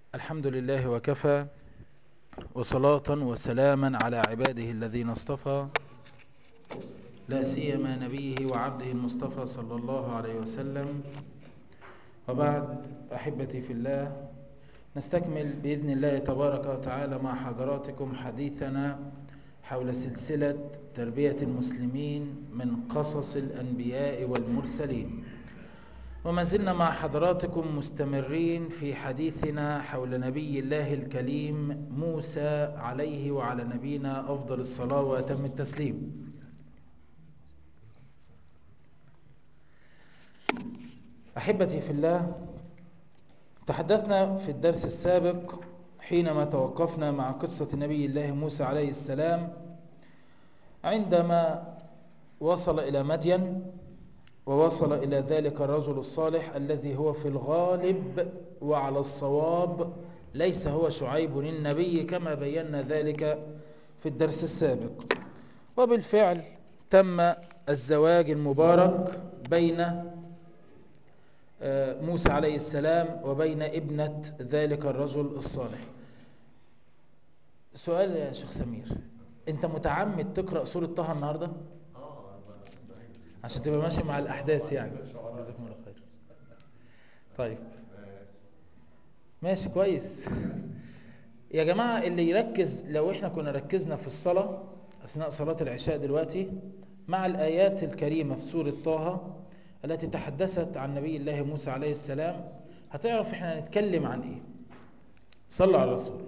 الحمد لله وكفى وصلاة وسلاما على عباده الذين اصطفى لا سيما نبيه وعبده المصطفى صلى الله عليه وسلم وبعد أحبتي في الله نستكمل بإذن الله تبارك وتعالى مع حضراتكم حديثنا حول سلسلة تربية المسلمين من قصص الأنبياء والمرسلين وما زلنا مع حضراتكم مستمرين في حديثنا حول نبي الله الكليم موسى عليه وعلى نبينا أفضل الصلاة وأتم التسليم أحبتي في الله تحدثنا في الدرس السابق حينما توقفنا مع قصة نبي الله موسى عليه السلام عندما وصل إلى مدين ووصل إلى ذلك الرجل الصالح الذي هو في الغالب وعلى الصواب ليس هو شعيب النبي كما بينا ذلك في الدرس السابق وبالفعل تم الزواج المبارك بين موسى عليه السلام وبين ابنة ذلك الرجل الصالح سؤال يا شيخ سمير انت متعمد تقرأ سورة طه النهاردة عشان تبقى ماشي مع الأحداث يعني جزاكم الله خير طيب ماشي كويس يا جماعة اللي يركز لو احنا كنا ركزنا في الصلاة أثناء صلاة العشاء دلوقتي مع الآيات الكريمة في سورة طه التي تحدثت عن نبي الله موسى عليه السلام هتعرف احنا هنتكلم عن ايه صلوا على الرسول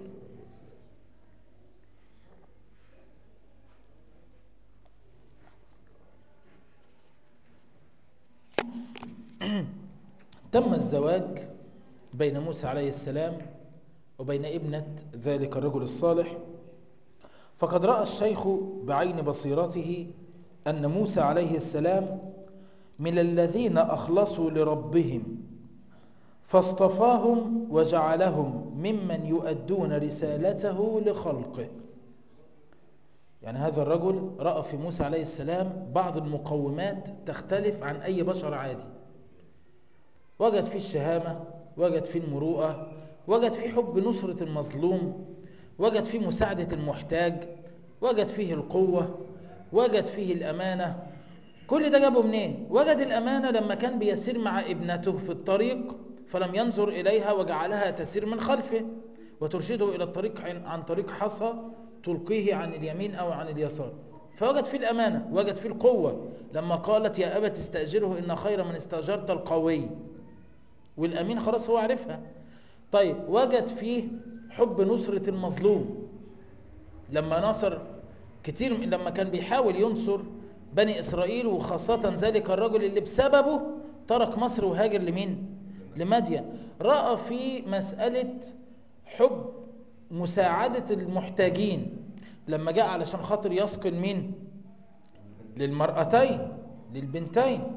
تم الزواج بين موسى عليه السلام وبين ابنة ذلك الرجل الصالح فقد رأى الشيخ بعين بصيرته أن موسى عليه السلام من الذين أخلصوا لربهم فاصطفاهم وجعلهم ممن يؤدون رسالته لخلقه يعني هذا الرجل رأى في موسى عليه السلام بعض المقومات تختلف عن أي بشر عادي وجد فيه الشهامة وجد فيه المروءة وجد فيه حب نصرة المظلوم وجد فيه مساعدة المحتاج وجد فيه القوة وجد فيه الأمانة كل ده جابه منين وجد الأمانة لما كان بيسير مع ابنته في الطريق فلم ينظر إليها وجعلها تسير من خلفه وترشده إلى الطريق عن طريق حصى تلقيه عن اليمين أو عن اليسار فوجد فيه الأمانة وجد فيه القوة لما قالت يا أبت استأجره إن خير من استأجرت القوي والأمين خلاص هو عارفها طيب وجد فيه حب نصرة المظلوم لما نصر كتير لما كان بيحاول ينصر بني إسرائيل وخاصة ذلك الرجل اللي بسببه ترك مصر وهاجر لمين لمدين رأى في مسألة حب مساعدة المحتاجين لما جاء علشان خاطر يسكن مين للمرأتين للبنتين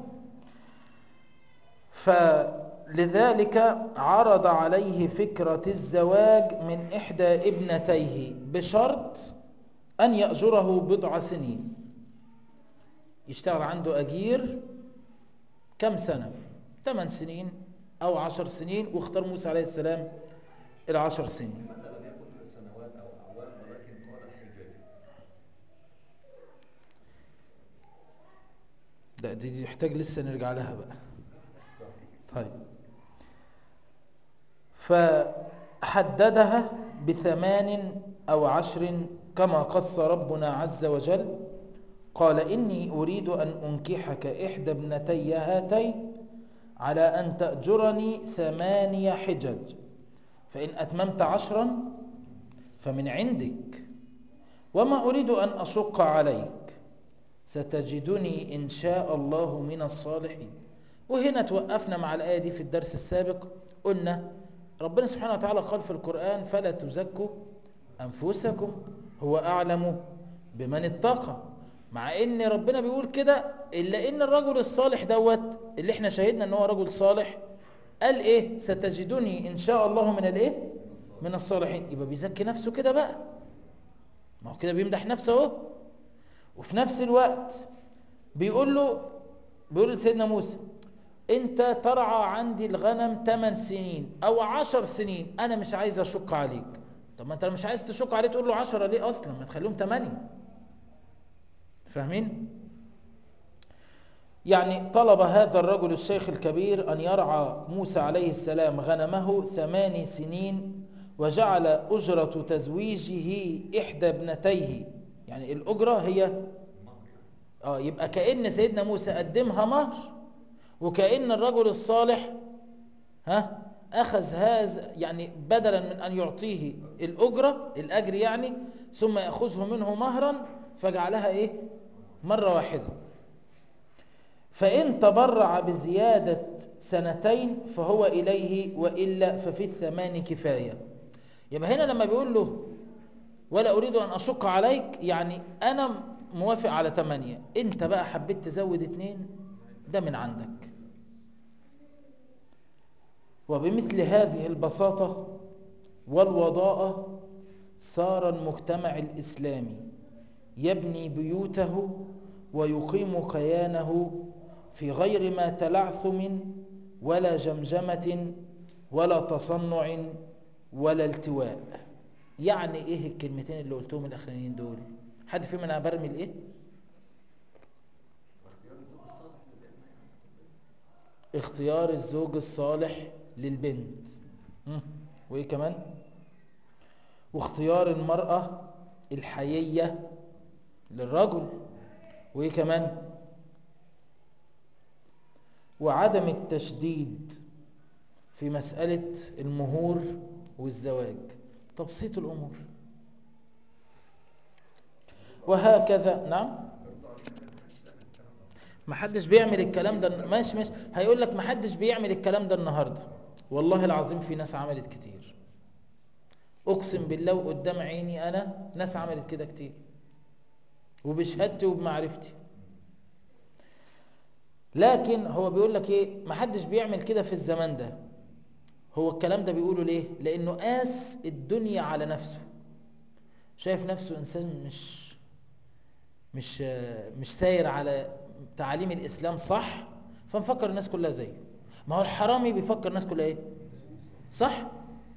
فلذلك عرض عليه فكرة الزواج من إحدى ابنتيه بشرط أن يأجره بضع سنين يشتغل عنده أجير كم سنة 8 سنين أو 10 سنين واختار موسى عليه السلام العشر سنين مثلا يكن سنوات او اعوام ولكن قال حجاج لا دي دي يحتاج لسه نرجع لها بقى طيب فحددها بثمان أو عشر كما قص ربنا عز وجل قال إني أريد أن أنكحك إحدى ابنتي هاتين على أن تأجرني ثمانية حجج فإن أتممت عشرا فمن عندك وما أريد أن أشق عليك ستجدني إن شاء الله من الصالحين وهنا توقفنا مع الآية دي في الدرس السابق قلنا ربنا سبحانه وتعالى قال في القرآن فلا تزكوا أنفسكم هو أعلم بمن اتقى مع ان ربنا بيقول كده الا ان الرجل الصالح دوت اللي احنا شاهدنا ان هو رجل صالح قال ايه ستجدني ان شاء الله من الايه من الصالحين يبقى بيزكي نفسه كده بقى ما هو كده بيمدح نفسه اهو وفي نفس الوقت بيقول له بيقول لسيدنا موسى انت ترعى عندي الغنم 8 سنين او 10 سنين انا مش عايز اشق عليك طب ما انت مش عايز تشق عليه تقول له 10 ليه اصلا ما تخليهم 8 فاهمين يعني طلب هذا الرجل الشيخ الكبير أن يرعى موسى عليه السلام غنمه ثمان سنين وجعل أجرة تزويجه إحدى ابنتيه يعني الأجرة هي آه يبقى كأن سيدنا موسى قدمها مهر وكأن الرجل الصالح ها أخذ هذا يعني بدلا من أن يعطيه الأجرة الأجر يعني ثم يأخذه منه مهرا فجعلها إيه مرة واحدة فإن تبرع بزيادة سنتين فهو إليه وإلا ففي الثمان كفاية يبقى هنا لما بيقول له ولا أريد أن أشق عليك يعني أنا موافق على ثمانية أنت بقى حبيت تزود اتنين ده من عندك وبمثل هذه البساطة والوضاءة صار المجتمع الإسلامي يبني بيوته ويقيم كيانه في غير ما تلعثم ولا جمجمة ولا تصنع ولا التواء يعني ايه الكلمتين اللي قلتهم الاخرانيين دول حد فيهم انا برمي ايه اختيار الزوج الصالح للبنت مم. وايه كمان واختيار المرأة الحيية للرجل وايه كمان وعدم التشديد في مسألة المهور والزواج تبسيط الأمور وهكذا نعم ما حدش بيعمل الكلام ده ماشي ماشي هيقول لك ما حدش بيعمل الكلام ده النهارده والله العظيم في ناس عملت كتير اقسم بالله وقدام عيني انا ناس عملت كده كتير وبشهادتي وبمعرفتي لكن هو بيقول لك ايه ما حدش بيعمل كده في الزمان ده هو الكلام ده بيقوله ليه لانه قاس الدنيا على نفسه شايف نفسه انسان مش مش مش ساير على تعاليم الاسلام صح فمفكر الناس كلها زيه ما هو الحرامي بيفكر الناس كلها ايه صح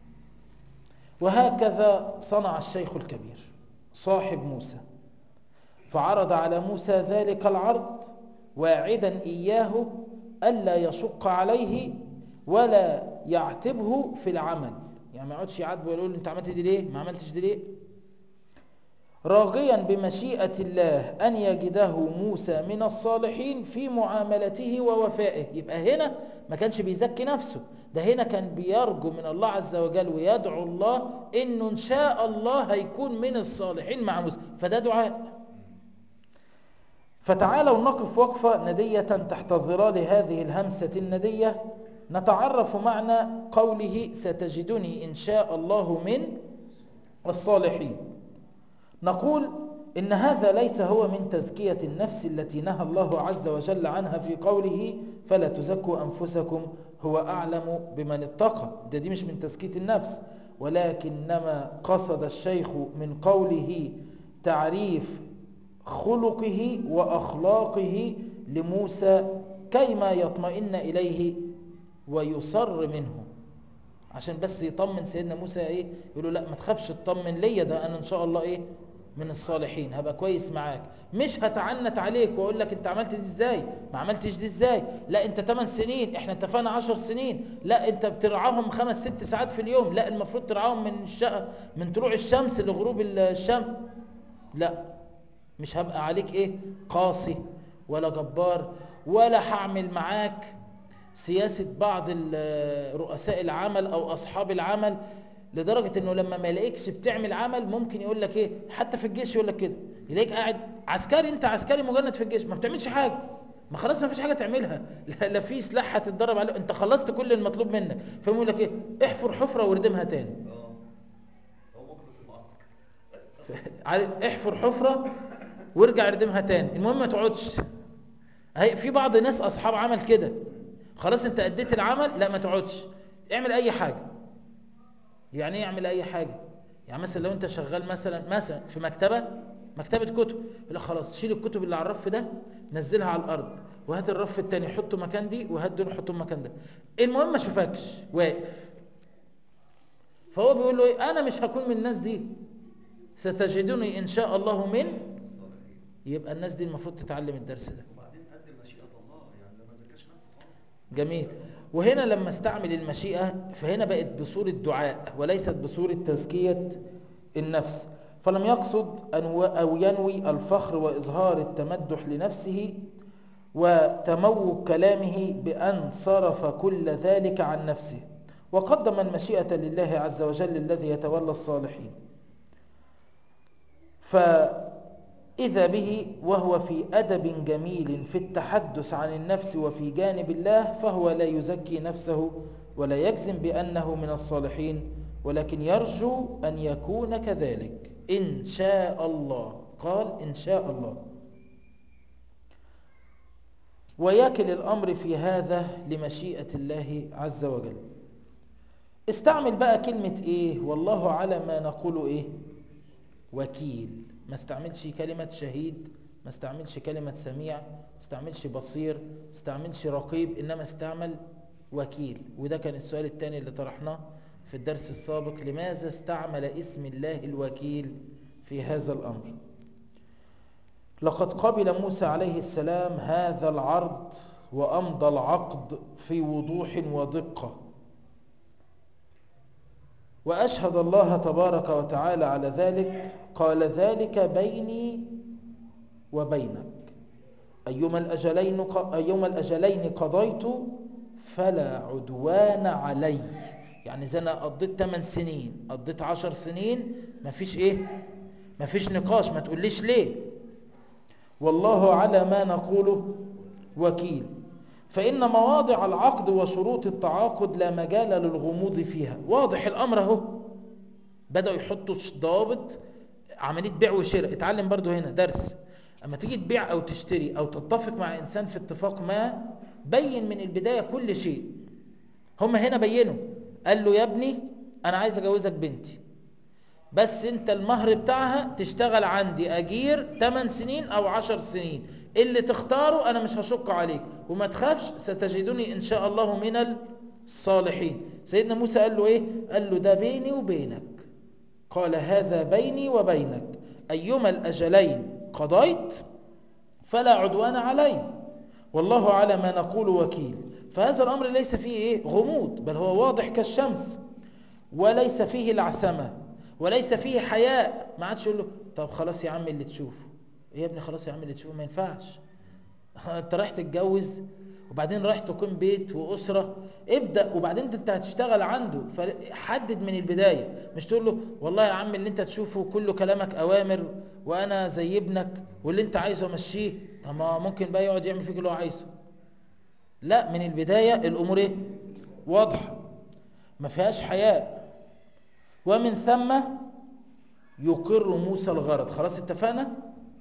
وهكذا صنع الشيخ الكبير صاحب موسى فعرض على موسى ذلك العرض واعدا إياه ألا يشق عليه ولا يعتبه في العمل يعني ما يقعدش يعاتبه ويقول له انت عملت دي ليه ما عملتش دي ليه راغيا بمشيئة الله أن يجده موسى من الصالحين في معاملته ووفائه يبقى هنا ما كانش بيزكي نفسه ده هنا كان بيرجو من الله عز وجل ويدعو الله انه ان شاء الله هيكون من الصالحين مع موسى فده دعاء فتعالوا نقف وقفة ندية تحت ظلال هذه الهمسة الندية نتعرف معنى قوله ستجدني إن شاء الله من الصالحين نقول إن هذا ليس هو من تزكية النفس التي نهى الله عز وجل عنها في قوله فلا تزكوا أنفسكم هو أعلم بمن اتقى ده دي مش من تزكية النفس ولكنما قصد الشيخ من قوله تعريف خلقه وأخلاقه لموسى كيما يطمئن إليه ويصر منه عشان بس يطمن سيدنا موسى ايه يقول له لا ما تخافش تطمن ليا ده انا ان شاء الله ايه من الصالحين هبقى كويس معاك مش هتعنت عليك واقول لك انت عملت دي ازاي ما عملتش دي ازاي لا انت 8 سنين احنا اتفقنا 10 سنين لا انت بترعاهم خمس ست ساعات في اليوم لا المفروض ترعاهم من الش... من طلوع الشمس لغروب الشمس لا مش هبقى عليك ايه قاسي ولا جبار ولا هعمل معاك سياسة بعض رؤساء العمل او اصحاب العمل لدرجة انه لما ما يلاقيكش بتعمل عمل ممكن يقول لك ايه حتى في الجيش يقول لك كده يلاقيك قاعد عسكري انت عسكري مجند في الجيش ما بتعملش حاجة ما خلاص ما فيش حاجة تعملها لا, لا في سلاح هتتدرب عليه انت خلصت كل المطلوب منك فيقول لك ايه احفر حفرة واردمها تاني اه هو مخلص المعسكر عارف احفر حفرة وارجع اردمها تاني المهم ما تقعدش هي في بعض الناس اصحاب عمل كده خلاص انت اديت العمل لا ما تقعدش اعمل اي حاجة يعني ايه اعمل اي حاجة يعني مثلا لو انت شغال مثلا مثلا في مكتبة مكتبة كتب يقول لك خلاص شيل الكتب اللي على الرف ده نزلها على الارض وهات الرف التاني حطه مكان دي وهات دول حطه مكان ده المهم ما اشوفكش واقف فهو بيقول له ايه انا مش هكون من الناس دي ستجدني ان شاء الله من الصالحين يبقى الناس دي المفروض تتعلم الدرس ده وبعدين قدم مشيئة الله يعني ما زكاش نفسه خالص جميل وهنا لما استعمل المشيئة فهنا بقت بصورة دعاء وليست بصورة تزكية النفس فلم يقصد أن و- أو ينوي الفخر وإظهار التمدح لنفسه وتموج كلامه بأن صرف كل ذلك عن نفسه وقدم المشيئة لله عز وجل الذي يتولى الصالحين فإذا به وهو في أدب جميل في التحدث عن النفس وفي جانب الله فهو لا يزكي نفسه ولا يجزم بأنه من الصالحين ولكن يرجو أن يكون كذلك إن شاء الله قال إن شاء الله ويكل الأمر في هذا لمشيئة الله عز وجل استعمل بقى كلمة إيه والله على ما نقول إيه وكيل ما استعملش كلمة شهيد ما استعملش كلمة سميع ما استعملش بصير ما استعملش رقيب إنما استعمل وكيل وده كان السؤال الثاني اللي طرحناه في الدرس السابق لماذا استعمل اسم الله الوكيل في هذا الأمر لقد قبل موسى عليه السلام هذا العرض وأمضى العقد في وضوح ودقة وأشهد الله تبارك وتعالى على ذلك قال ذلك بيني وبينك أيما الأجلين, أيما الأجلين قضيت فلا عدوان علي يعني إذا أنا قضيت 8 سنين قضيت 10 سنين مفيش إيه مفيش نقاش ما تقوليش ليه والله على ما نقوله وكيل فإن مواضع العقد وشروط التعاقد لا مجال للغموض فيها واضح الأمر اهو بدأوا يحطوا ضوابط عملية بيع وشراء اتعلم برضو هنا درس أما تيجي تبيع أو تشتري أو تتفق مع إنسان في اتفاق ما بين من البداية كل شيء هم هنا بينوا قال له يا ابني أنا عايز أجوزك بنتي بس انت المهر بتاعها تشتغل عندي اجير 8 سنين او 10 سنين اللي تختاره انا مش هشق عليك وما تخافش ستجدني ان شاء الله من الصالحين سيدنا موسى قال له ايه قال له ده بيني وبينك قال هذا بيني وبينك ايما الاجلين قضيت فلا عدوان علي والله على ما نقول وكيل فهذا الامر ليس فيه ايه غموض بل هو واضح كالشمس وليس فيه العسمه وليس فيه حياء ما عادش يقول له طب خلاص يا عم اللي تشوفه ايه يا ابني خلاص يا عم اللي تشوفه ما ينفعش انت رايح تتجوز وبعدين رايح تقيم بيت واسره ابدا وبعدين انت هتشتغل عنده فحدد من البدايه مش تقول له والله يا عم اللي انت تشوفه كله كلامك اوامر وانا زي ابنك واللي انت عايزه امشيه طب ما ممكن بقى يقعد يعمل فيك اللي هو عايزه لا من البدايه الامور ايه واضحه ما فيهاش حياء ومن ثم يقر موسى الغرض خلاص اتفقنا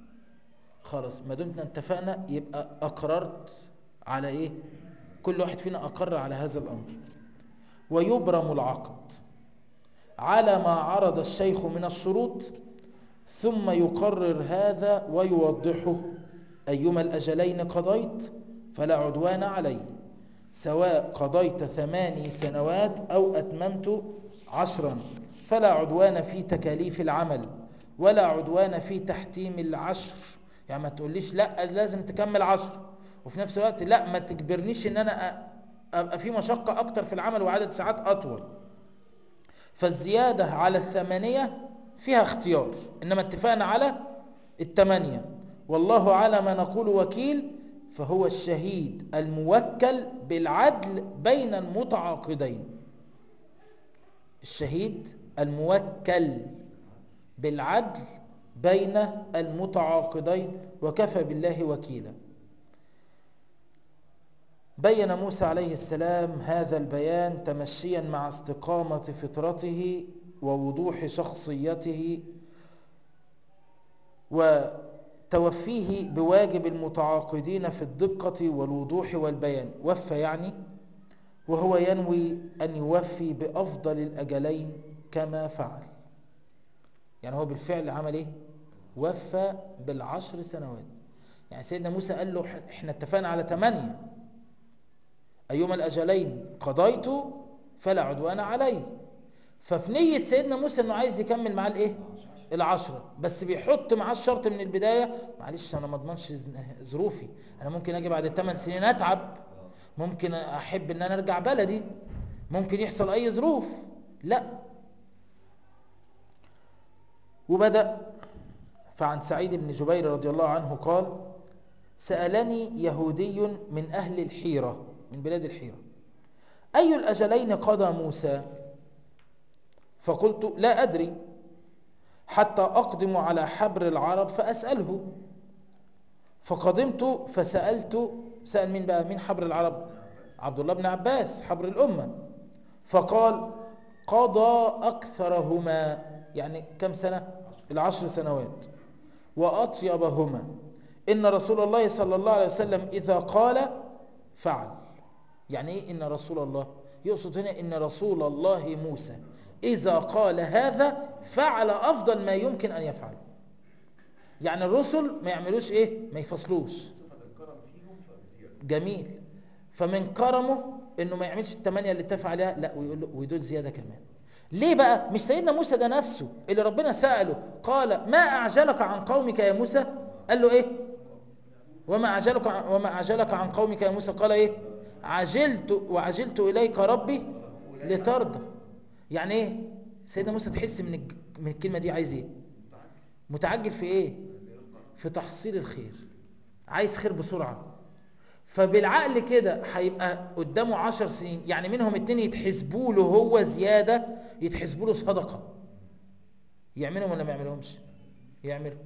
خلاص ما دمنا اتفقنا يبقى اقررت على ايه كل واحد فينا اقر على هذا الامر ويبرم العقد على ما عرض الشيخ من الشروط ثم يقرر هذا ويوضحه ايما الاجلين قضيت فلا عدوان علي سواء قضيت ثماني سنوات او اتممت عشرا فلا عدوان في تكاليف العمل ولا عدوان في تحتيم العشر يعني ما تقوليش لا لازم تكمل عشر وفي نفس الوقت لا ما تجبرنيش ان انا ابقى في مشقة اكتر في العمل وعدد ساعات اطول فالزيادة على الثمانية فيها اختيار انما اتفقنا على الثمانية والله على ما نقول وكيل فهو الشهيد الموكل بالعدل بين المتعاقدين الشهيد الموكل بالعدل بين المتعاقدين وكفى بالله وكيلا بين موسى عليه السلام هذا البيان تمشيا مع استقامة فطرته ووضوح شخصيته وتوفيه بواجب المتعاقدين في الدقة والوضوح والبيان وفى يعني وهو ينوي أن يوفي بأفضل الأجلين كما فعل يعني هو بالفعل عمل ايه وفى بالعشر سنوات يعني سيدنا موسى قال له "إح- احنا اتفقنا على ثمانية أيما الأجلين قضيت فلا عدوان علي ففي نية سيدنا موسى انه عايز يكمل معاه الايه العشرة بس بيحط معاه الشرط من البداية معلش انا ما اضمنش ز- ظروفي انا ممكن اجي بعد الثمان سنين اتعب ممكن احب ان انا ارجع بلدي ممكن يحصل اي ظروف لا وبدأ فعن سعيد بن جبير رضي الله عنه قال سألني يهودي من أهل الحيرة من بلاد الحيرة أي الأجلين قضى موسى فقلت لا أدري حتى أقدم على حبر العرب فأسأله فقدمت فسألت سأل مين بقى مين حبر العرب عبد الله بن عباس حبر الأمة فقال قضى أكثرهما يعني كم سنة العشر سنوات وأطيبهما إن رسول الله صلى الله عليه وسلم إذا قال فعل يعني إيه إن رسول الله يقصد هنا إن رسول الله موسى إذا قال هذا فعل أفضل ما يمكن أن يفعله يعني الرسل ما يعملوش إيه ما يفصلوش صفة الكرم فيهم فبزيادة جميل فمن كرمه انه ما يعملش الثمانيه اللي اتفق عليها لا ويقول له ويدول زياده كمان ليه بقى مش سيدنا موسى ده نفسه اللي ربنا ساله قال ما اعجلك عن قومك يا موسى قال له ايه وما اعجلك عن وما اعجلك عن قومك يا موسى قال ايه عجلت وعجلت اليك ربي لترضى يعني ايه سيدنا موسى تحس من الج- من الكلمه دي عايز ايه متعجل في ايه في تحصيل الخير عايز خير بسرعه فبالعقل كده هيبقى قدامه عشر سنين يعني منهم اتنين يتحسبوا له هو زيادة يتحسبوا له صدقة يعملهم ولا ما يعملهمش يعملوا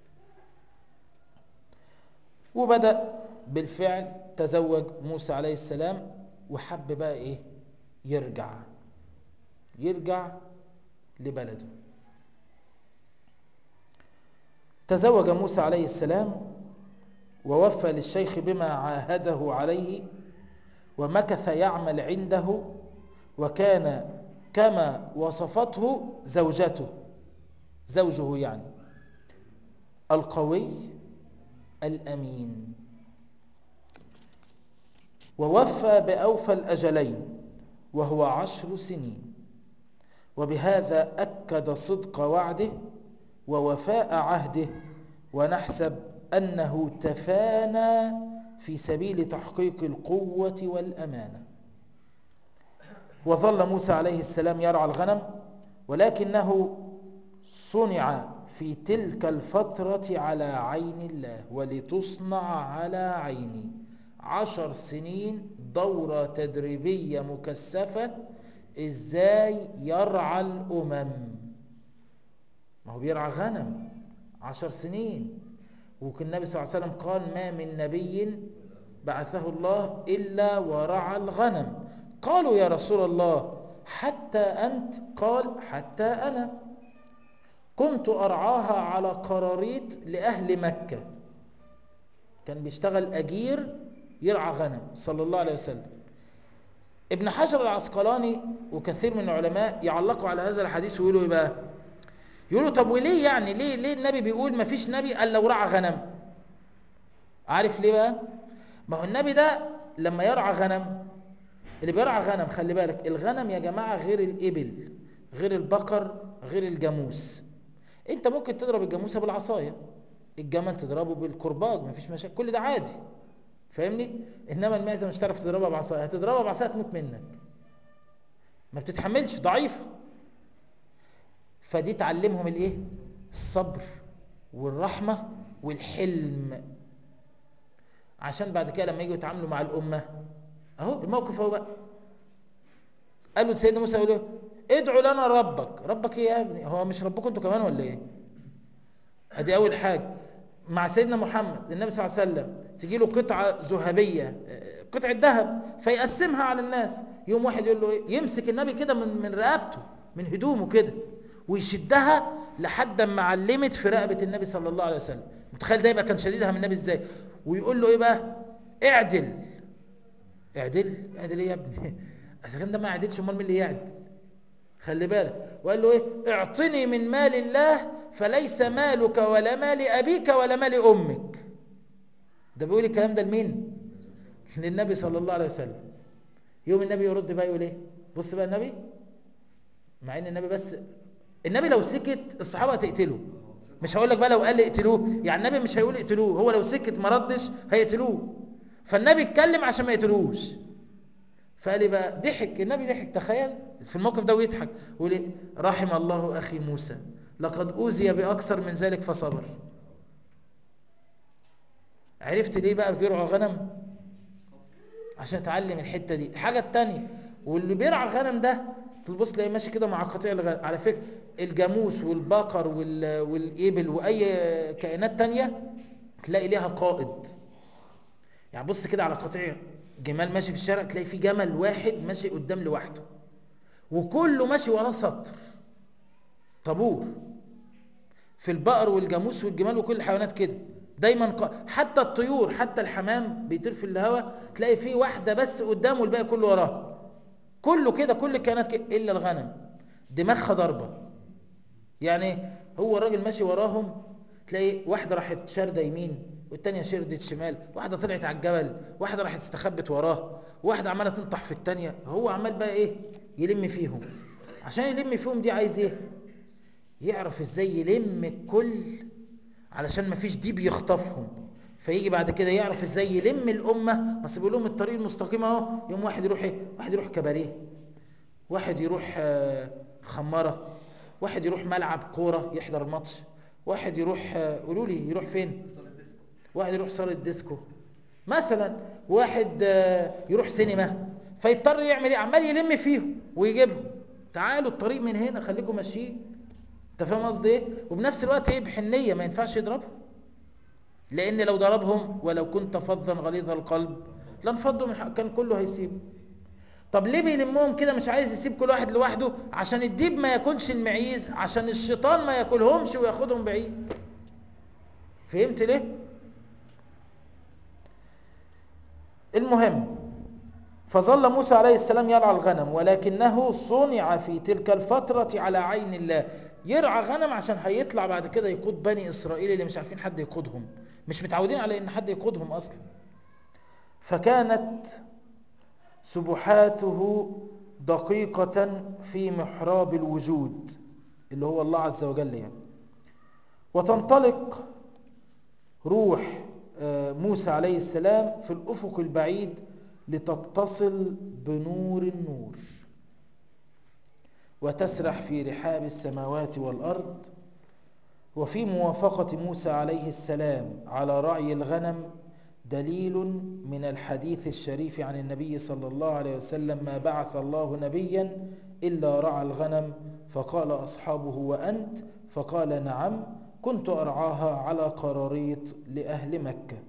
وبدأ بالفعل تزوج موسى عليه السلام وحب بقى ايه يرجع يرجع لبلده تزوج موسى عليه السلام ووفى للشيخ بما عاهده عليه ومكث يعمل عنده وكان كما وصفته زوجته زوجه يعني القوي الأمين ووفى بأوفى الأجلين وهو عشر سنين وبهذا أكد صدق وعده ووفاء عهده ونحسب أنه تفانى في سبيل تحقيق القوة والأمانة وظل موسى عليه السلام يرعى الغنم ولكنه صنع في تلك الفترة على عين الله ولتصنع على عيني عشر سنين دورة تدريبية مكثفة ازاي يرعى الأمم ما هو بيرعى غنم عشر سنين وكان النبي صلى الله عليه وسلم قال ما من نبي بعثه الله إلا ورعى الغنم قالوا يا رسول الله حتى أنت قال حتى أنا كنت أرعاها على قراريط لأهل مكة كان بيشتغل أجير يرعى غنم صلى الله عليه وسلم ابن حجر العسقلاني وكثير من العلماء يعلقوا على هذا الحديث ويقولوا ايه بقى يقولوا طب وليه يعني ليه ليه النبي بيقول ما فيش نبي الا ورعى غنم عارف ليه بقى ما هو النبي ده لما يرعى غنم اللي بيرعى غنم خلي بالك الغنم يا جماعة غير الإبل غير البقر غير الجاموس انت ممكن تضرب الجاموسة بالعصاية الجمل تضربه بالكرباج مفيش مشاكل كل ده عادي فاهمني انما المعزة مش هتعرف تضربها بعصاية هتضربها بعصاية تموت منك ما بتتحملش ضعيفة فدي تعلمهم الايه الصبر والرحمة والحلم عشان بعد كده لما يجوا يتعاملوا مع الأمة اهو الموقف اهو بقى قالوا لسيدنا موسى يقولوا ادعوا لنا ربك ربك ايه يا ابني هو مش ربكم انتوا كمان ولا ايه ادي اول حاجه مع سيدنا محمد النبي صلى الله عليه وسلم تجي له قطعه ذهبيه قطعه ذهب فيقسمها على الناس يوم واحد يقول له ايه يمسك النبي كده من من رقبته من هدومه كده ويشدها لحد ما علمت في رقبه النبي صلى الله عليه وسلم متخيل ده يبقى كان شديدها من النبي ازاي ويقول له ايه بقى اعدل اعدل اعدل ايه يا ابني اذا كان ده ما يعدلش امال مين اللي يعدل خلي بالك وقال له ايه اعطني من مال الله فليس مالك ولا مال ابيك ولا مال امك ده بيقول الكلام ده لمين للنبي صلى الله عليه وسلم يوم النبي يرد بقى يقول ايه بص بقى النبي مع ان النبي بس النبي لو سكت الصحابه هتقتله مش هقول لك بقى لو قال اقتلوه يعني النبي مش هيقول اقتلوه هو لو سكت ما ردش هيقتلوه فالنبي اتكلم عشان ما يقتلوهوش فقال لي بقى ضحك النبي ضحك تخيل في الموقف ده ويضحك ويقول ايه رحم الله اخي موسى لقد اوذي باكثر من ذلك فصبر عرفت ليه بقى بيرعى غنم عشان اتعلم الحته دي الحاجه الثانيه واللي بيرعى غنم ده تبص تلاقيه ماشي كده مع قطيع الغنم على فكره الجاموس والبقر وال... والابل واي كائنات تانية تلاقي ليها قائد يعني بص كده على قطيع جمال ماشي في الشارع تلاقي في جمل واحد ماشي قدام لوحده وكله ماشي وراه سطر طابور في البقر والجاموس والجمال وكل الحيوانات كده دايما ق... حتى الطيور حتى الحمام بيطير في الهواء تلاقي فيه واحده بس قدامه والباقي كله وراه كله كده كل الكائنات كده الا الغنم دماغها ضربه يعني هو الراجل ماشي وراهم تلاقي واحده راحت شارده يمين والتانية شردت شمال واحدة طلعت على الجبل واحدة راحت استخبت وراه واحدة عمالة تنطح في التانية هو عمال بقى ايه يلم فيهم عشان يلم فيهم دي عايز ايه يعرف ازاي يلم الكل علشان ما فيش ديب يخطفهم فيجي بعد كده يعرف ازاي يلم الامه اصل بيقول لهم الطريق المستقيم اهو يوم واحد يروح ايه واحد يروح كباريه واحد يروح آه خماره واحد يروح ملعب كوره يحضر ماتش واحد يروح آه قولوا لي يروح فين واحد يروح صاله ديسكو مثلا واحد آه يروح سينما فيضطر يعمل ايه عمال يلم فيهم ويجيبهم تعالوا الطريق من هنا خليكم ماشيين انت فاهم قصدي ايه وبنفس الوقت ايه بحنيه ما ينفعش يضربهم لان لو ضربهم ولو كنت فظا غليظ القلب لانفضوا من حق كان كله هيسيبه طب ليه بيلمهم كده مش عايز يسيب كل واحد لوحده عشان الديب ما ياكلش المعيز عشان الشيطان ما ياكلهمش وياخدهم بعيد فهمت ليه المهم فظل موسى عليه السلام يرعى الغنم ولكنه صنع في تلك الفترة على عين الله يرعى غنم عشان هيطلع بعد كده يقود بني إسرائيل اللي مش عارفين حد يقودهم مش متعودين على ان حد يقودهم أصلا فكانت سبحاته دقيقة في محراب الوجود اللي هو الله عز وجل يعني وتنطلق روح موسى عليه السلام في الأفق البعيد لتتصل بنور النور وتسرح في رحاب السماوات والأرض وفي موافقة موسى عليه السلام على رعي الغنم دليل من الحديث الشريف عن النبي صلى الله عليه وسلم ما بعث الله نبيا إلا رعى الغنم فقال أصحابه وأنت فقال نعم كنت أرعاها على قراريط لأهل مكة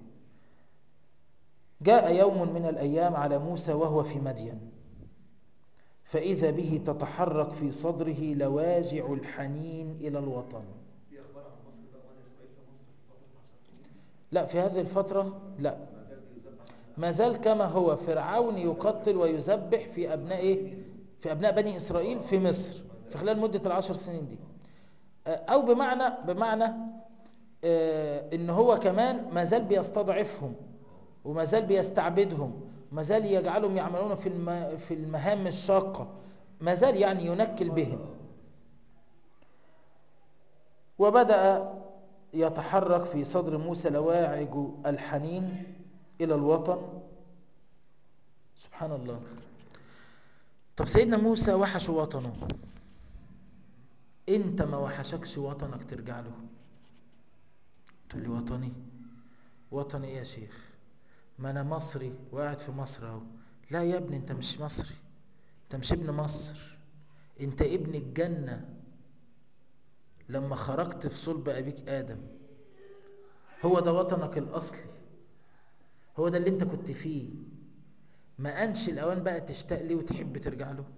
جاء يوم من الأيام على موسى وهو في مدين فإذا به تتحرك في صدره لواجع الحنين إلى الوطن في اخبار عن مصر بقى بني اسرائيل في مصر في فتره 10 سنين لا في هذه الفترة لا ما زال بيذبح ما زال كما هو فرعون يقتل ويذبح في أبناء إيه؟ في أبناء بني إسرائيل في مصر في خلال مدة العشر سنين دي أو بمعنى بمعنى آه، إن هو كمان ما زال بيستضعفهم وما زال بيستعبدهم ما زال يجعلهم يعملون في الم- في المهام الشاقة ما زال يعني ينكل بهم وبدأ يتحرك في صدر موسى لواعج الحنين إلى الوطن سبحان الله طب سيدنا موسى وحش وطنه انت ما وحشكش وطنك ترجع له تقول لي وطني وطني ايه يا شيخ ما انا مصري وقاعد في مصر اهو لا يا ابني انت مش مصري انت مش ابن مصر انت ابن الجنة لما خرجت في صلب ابيك ادم هو ده وطنك الاصلي هو ده اللي انت كنت فيه ما انش الاوان بقى تشتاق ليه وتحب ترجع له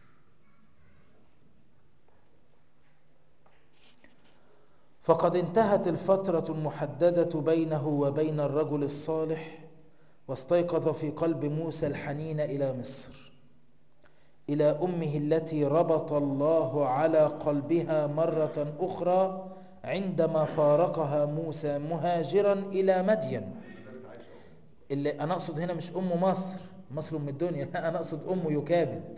فقد انتهت الفترة المحددة بينه وبين الرجل الصالح واستيقظ في قلب موسى الحنين إلى مصر إلى أمه التي ربط الله على قلبها مرة أخرى عندما فارقها موسى مهاجرا إلى مدين ما زالت عايشه اللي انا اقصد هنا مش ام مصر مصر ام الدنيا لا انا اقصد ام يكابد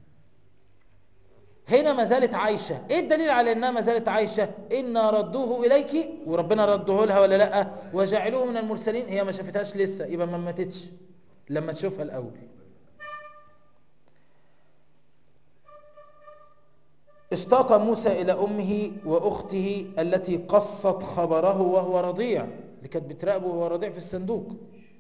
هنا ما زالت عايشه ايه الدليل على انها ما زالت عايشه انا ردوه اليك وربنا رده لها ولا لا وجعلوه من المرسلين هي ما شافتهاش لسه يبقى ما ماتتش لما تشوفها الاول اشتاق موسى إلى أمه وأخته التي قصت خبره وهو رضيع اللي كانت بتراقبه وهو رضيع في الصندوق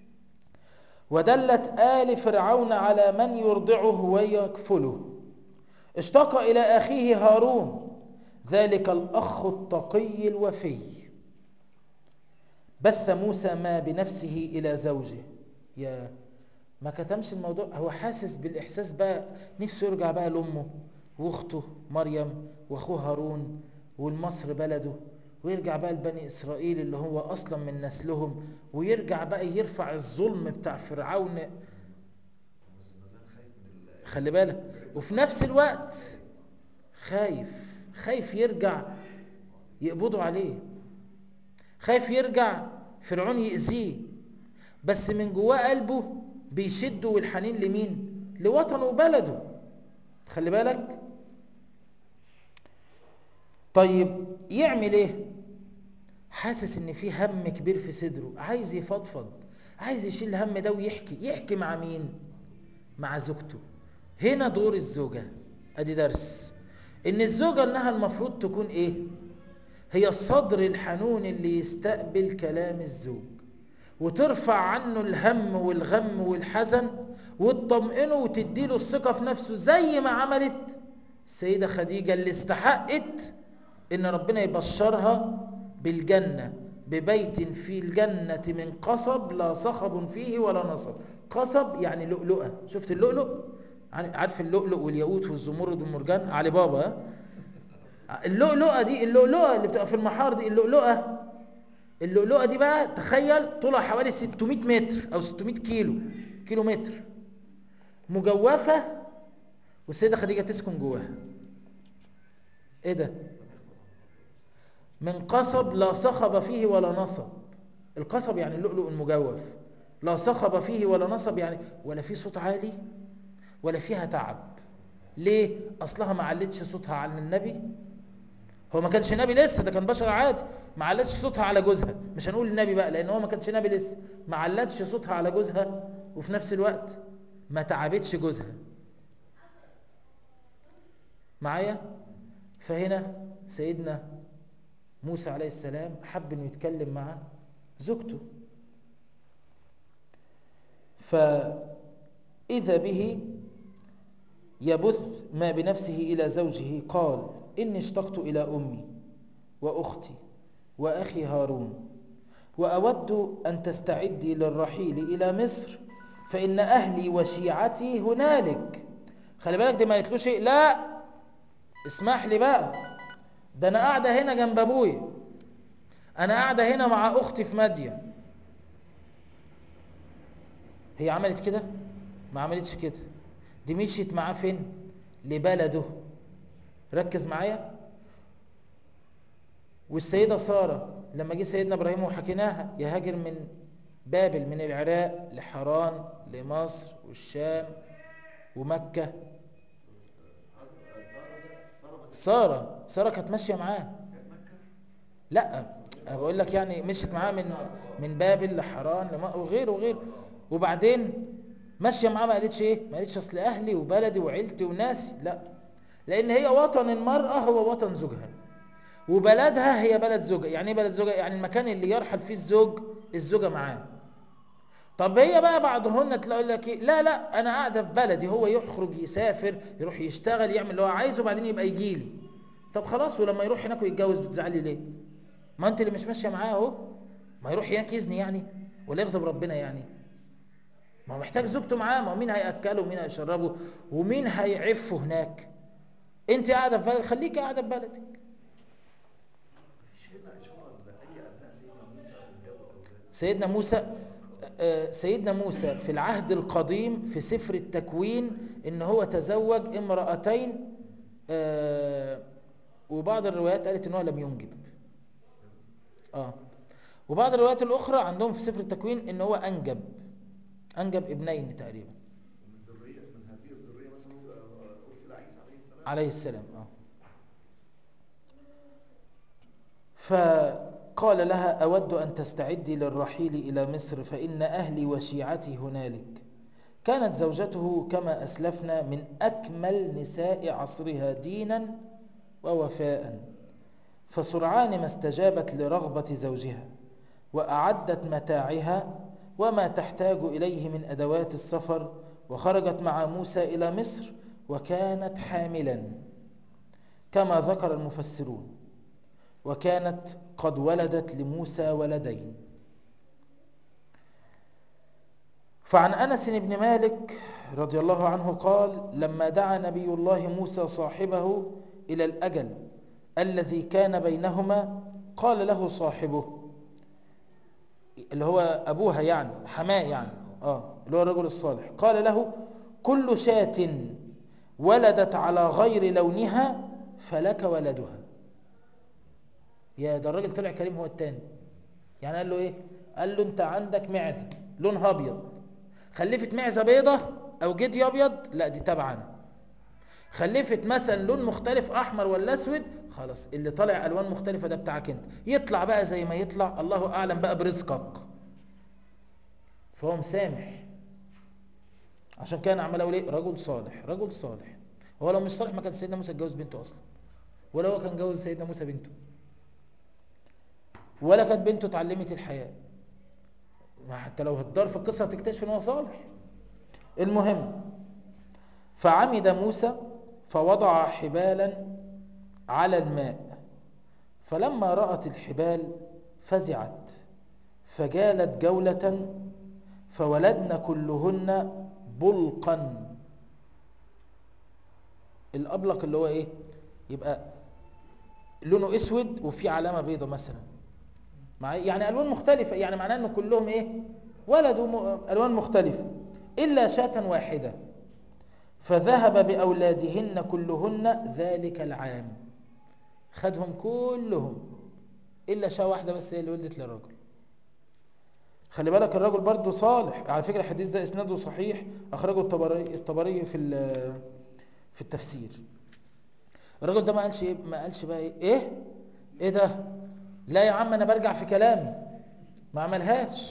ودلت آل فرعون على من يرضعه ويكفله اشتاق إلى أخيه هارون ذلك الأخ التقي الوفي بث موسى ما بنفسه إلى زوجه يا ما كتمش الموضوع هو حاسس بالإحساس بقى نفسه يرجع بقى لأمه واخته مريم واخوه هارون والمصر بلده ويرجع بقى لبني اسرائيل اللي هو اصلا من نسلهم ويرجع بقى يرفع الظلم بتاع فرعون بس ما زال خايف من ال- خلي بالك وفي نفس الوقت خايف خايف يرجع يقبضوا عليه خايف يرجع فرعون يأذيه بس من جواه قلبه بيشده والحنين لمين لوطنه وبلده خلي بالك طيب يعمل ايه حاسس ان في هم كبير في صدره عايز يفضفض عايز يشيل الهم ده ويحكي يحكي مع مين مع زوجته هنا دور الزوجة ادي درس ان الزوجة انها المفروض تكون ايه هي الصدر الحنون اللي يستقبل كلام الزوج وترفع عنه الهم والغم والحزن وتطمئنه وتديله الثقة في نفسه زي ما عملت السيدة خديجة اللي استحقت ان ربنا يبشرها بالجنة ببيت في الجنة من قصب لا صخب فيه ولا نصب قصب يعني لؤلؤة شفت اللؤلؤ عارف اللؤلؤ والياقوت والزمرد والمرجان علي بابا ها؟ اللؤلؤة دي اللؤلؤة اللي بتبقى في المحار دي اللؤلؤة اللؤلؤة دي بقى تخيل طولها حوالي 600 متر او 600 كيلو كيلو متر مجوفة والسيدة خديجة تسكن جواها ايه ده من قصب لا صخب فيه ولا نصب القصب يعني اللؤلؤ المجوف لا صخب فيه ولا نصب يعني ولا فيه صوت عالي ولا فيها تعب ليه اصلها ما علتش صوتها عن النبي هو ما كانش نبي لسه ده كان بشر عادي ما علتش صوتها على جوزها مش هنقول النبي بقى لان هو ما كانش نبي لسه ما علتش صوتها على جوزها وفي نفس الوقت ما تعبتش جوزها معايا فهنا سيدنا موسى عليه السلام حب انه يتكلم مع زوجته فإذا به يبث ما بنفسه إلى زوجه قال إني اشتقت إلى أمي وأختي وأخي هارون وأود أن تستعدي للرحيل إلى مصر فإن أهلي وشيعتي هنالك خلي بالك دي ما قالتلوش إيه لا اسمح لي بقى ده أنا قاعدة هنا جنب أبويا أنا قاعدة هنا مع أختي في مدين هي عملت كده ما عملتش كده دي مشيت معاه فين لبلده ركز معايا والسيدة سارة لما جه سيدنا إبراهيم وحكيناها يهاجر من بابل من العراق لحران لمصر والشام ومكة سارة سارة كانت ماشية معاه لا انا بقول لك يعني مشيت معاه من من بابل لحران لما وغيره وغيره وبعدين ماشيه معاه ما قالتش ايه ما قالتش اصل اهلي وبلدي وعيلتي وناسي لا لان هي وطن المراه هو وطن زوجها وبلدها هي بلد زوجها يعني ايه بلد زوجها يعني المكان اللي يرحل فيه الزوج الزوجه معاه طب هي بقى بعضهن تلاقي لك ايه لا لا انا قاعده في بلدي هو يخرج يسافر يروح يشتغل يعمل اللي هو عايزه وبعدين يبقى يجي لي طب خلاص ولما يروح هناك ويتجوز بتزعلي ليه ما انت اللي مش ماشيه معاه اهو ما يروح هناك يزني يعني ولا يغضب ربنا يعني ما هو محتاج زوجته معاه ما هو مين هياكله ومين هيشربه ومين هيعفه هناك انت قاعده في بلد خليكي قاعده في بلدك مفيش هنا اشاره لاي ابناء سيدنا موسى وجابوا اولاد سيدنا موسى آه، سيدنا موسى في العهد القديم في سفر التكوين ان هو تزوج امرأتين آه، وبعض الروايات قالت ان هو لم ينجب اه وبعض الروايات الاخرى عندهم في سفر التكوين ان هو انجب انجب ابنين تقريبا من ذرية من هذه الذرية مثلا آه، أرسل عيسى عليه السلام عليه السلام اه فقال لها أود أن تستعدي للرحيل إلى مصر فإن أهلي وشيعتي هنالك كانت زوجته كما أسلفنا من أكمل نساء عصرها دينا ووفاء فسرعان ما استجابت لرغبة زوجها وأعدت متاعها وما تحتاج إليه من أدوات السفر وخرجت مع موسى إلى مصر وكانت حاملا كما ذكر المفسرون وكانت قد ولدت لموسى ولدين فعن أنس بن مالك رضي الله عنه قال لما دعا نبي الله موسى صاحبه إلى الأجل الذي كان بينهما قال له صاحبه اللي هو أبوها يعني حماه يعني آه اللي هو الرجل الصالح قال له كل شاة ولدت على غير لونها فلك ولدها يا ده الراجل طلع كريم هو التاني يعني قال له ايه قال له انت عندك معزه لونها ابيض خلفت معزه بيضه او جدي ابيض لا دي تبعنا خلفت مثلا لون مختلف احمر ولا اسود خلاص اللي طالع الوان مختلفه ده بتاعك انت يطلع بقى زي ما يطلع الله اعلم بقى برزقك فهو مسامح عشان كان عمال اقول ايه رجل صالح رجل صالح هو لو مش صالح ما كان سيدنا موسى اتجوز بنته اصلا ولا هو كان جوز سيدنا موسى بنته ولا كانت بنته اتعلمت الحياة حتى لو هتدار في القصة هتكتشف ان هو صالح المهم فعمد موسى فوضع حبالا على الماء فلما رأت الحبال فزعت فجالت جولة فولدن كلهن بلقا الأبلق اللي هو ايه يبقى لونه اسود وفي علامة بيضة مثلا مع يعني الوان مختلفه يعني معناه ان كلهم ايه ولدوا م- الوان مختلفه الا شاة واحده فذهب باولادهن كلهن ذلك العام خدهم كلهم الا شاة واحده بس هي اللي ولدت للرجل خلي بالك الرجل برضه صالح على فكره الحديث ده اسناده صحيح اخرجه الطبري الطبري في ال- في التفسير الراجل ده ما قالش ايه ما قالش بقى ايه ايه ايه ده لا يا عم انا برجع في كلامي ما عملهاش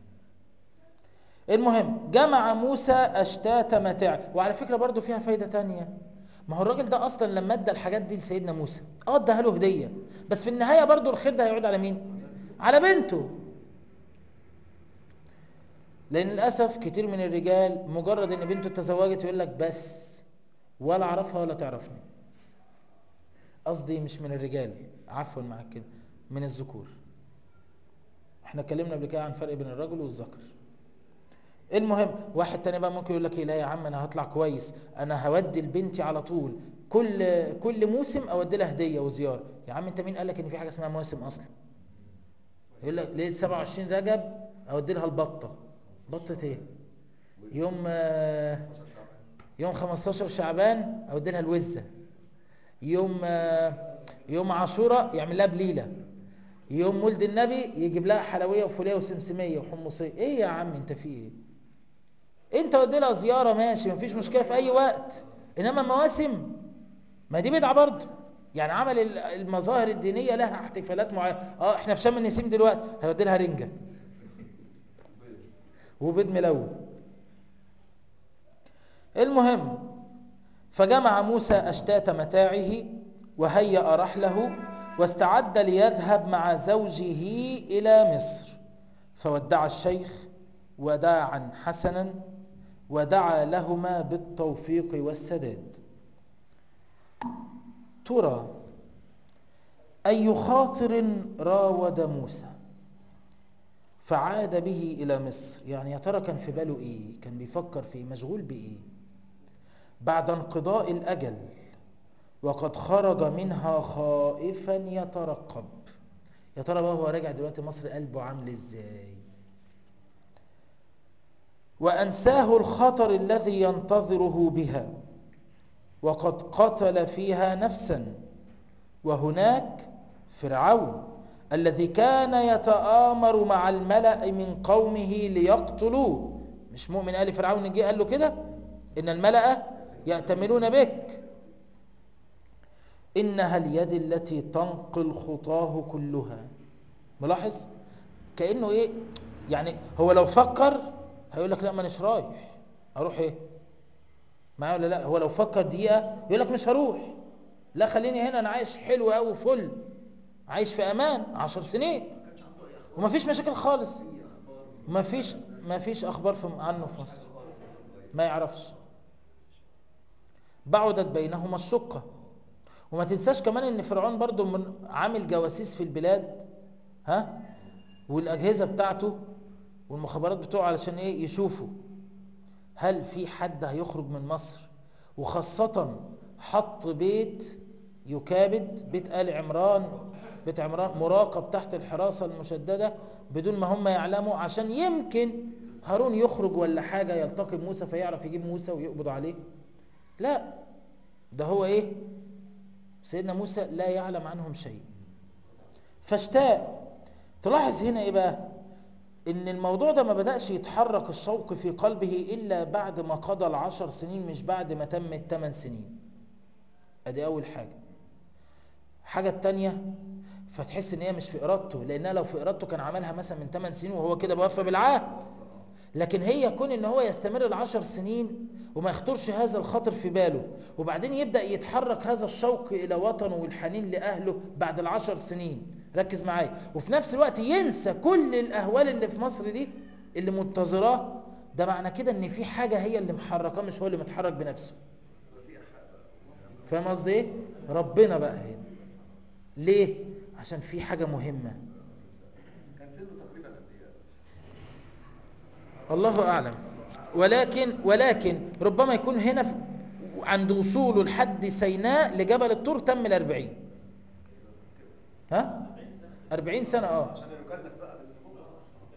المهم جمع موسى اشتات متاع وعلى فكرة برضو فيها فايدة تانية ما هو الراجل ده اصلا لما ادى الحاجات دي لسيدنا موسى اه اداها له هدية بس في النهاية برضو الخير ده هيعود على مين على بنته لان للاسف كتير من الرجال مجرد ان بنته تزوجت يقول لك بس ولا اعرفها ولا تعرفني قصدي مش من الرجال عفوا معاك كده من الذكور احنا اتكلمنا قبل كده عن فرق بين الرجل والذكر المهم واحد تاني بقى ممكن يقول لك ايه لا يا عم انا هطلع كويس انا هودي لبنتي على طول كل كل موسم اودي لها هديه وزياره يا عم انت مين قال لك ان في حاجه اسمها مواسم اصلا يقول لك ليله 27 رجب اودي لها البطه بطه ايه يوم آه، يوم 15 شعبان اودي لها الوزه يوم آه، يوم عاشوراء يعمل لها بليله يوم ولد النبي يجيب لها حلويه وفوليه وسمسميه وحمصيه ايه يا عم انت في ايه انت ودي لها زياره ماشي مفيش مشكله في اي وقت انما مواسم ما دي بدعه برضه يعني عمل ال- المظاهر الدينيه لها احتفالات معينه اه احنا في شم النسيم دلوقتي هيودي لها رنجه وبيض ملون المهم فجمع موسى أشتات متاعه وهيأ رحله واستعد ليذهب مع زوجه إلى مصر فودع الشيخ وداعا حسنا ودعا لهما بالتوفيق والسداد ترى أي خاطر راود موسى فعاد به إلى مصر يعني يا ترى كان في باله إيه كان بيفكر في إيه؟ مشغول بإيه بعد انقضاء الأجل وقد خرج منها خائفا يترقب يا ترى بقى هو راجع دلوقتي مصر قلبه عامل ازاي وأنساه الخطر الذي ينتظره بها وقد قتل فيها نفسا وهناك فرعون الذي كان يتآمر مع الملأ من قومه ليقتلوه مش مؤمن آل فرعون جه قال له كده إن الملأ يأتمرون بك إنها اليد التي تنقل خطاه كلها ملاحظ كأنه إيه يعني هو لو فكر هيقول لك لا ما أناش رايح أروح إيه معايا ولا لا هو لو فكر دقيقة يقول لك مش هروح لا خليني هنا أنا عايش حلو أوي فل عايش في أمان عشر سنين ومفيش مشاكل خالص مفيش مفيش أخبار في عنه في مصر ما يعرفش بعدت بينهما الشقة وما تنساش كمان ان فرعون برضو من عامل جواسيس في البلاد ها والاجهزه بتاعته والمخابرات بتوعه علشان ايه يشوفوا هل في حد هيخرج من مصر وخاصة حط بيت يكابد بيت آل عمران بيت عمران مراقب تحت الحراسة المشددة بدون ما هم يعلموا عشان يمكن هارون يخرج ولا حاجة يلتقي بموسى فيعرف يجيب موسى ويقبض عليه لا ده هو ايه سيدنا موسى لا يعلم عنهم شيء فاشتاق تلاحظ هنا ايه بقى ان الموضوع ده ما بدأش يتحرك الشوق في قلبه الا بعد ما قضى العشر سنين مش بعد ما تم الثمان سنين ادي اول حاجة حاجة التانية فتحس ان هي مش في ارادته لانها لو في ارادته كان عملها مثلا من 8 سنين وهو كده بوفى بالعهد لكن هي كون ان هو يستمر العشر سنين وما يخطرش هذا الخطر في باله وبعدين يبدأ يتحرك هذا الشوق الى وطنه والحنين لاهله بعد العشر سنين ركز معايا وفي نفس الوقت ينسى كل الاهوال اللي في مصر دي اللي منتظراه ده معنى كده ان في حاجة هي اللي محركاه مش هو اللي متحرك بنفسه فاهم قصدي ايه ربنا بقى هنا ليه عشان في حاجة مهمة كان سنه تقريبا قد ايه؟ الله أعلم ولكن ولكن ربما يكون هنا في- عند وصوله لحد سيناء لجبل الطور تم الأربعين ها أربعين سنة اه عشان يكلف بقى بالنبوة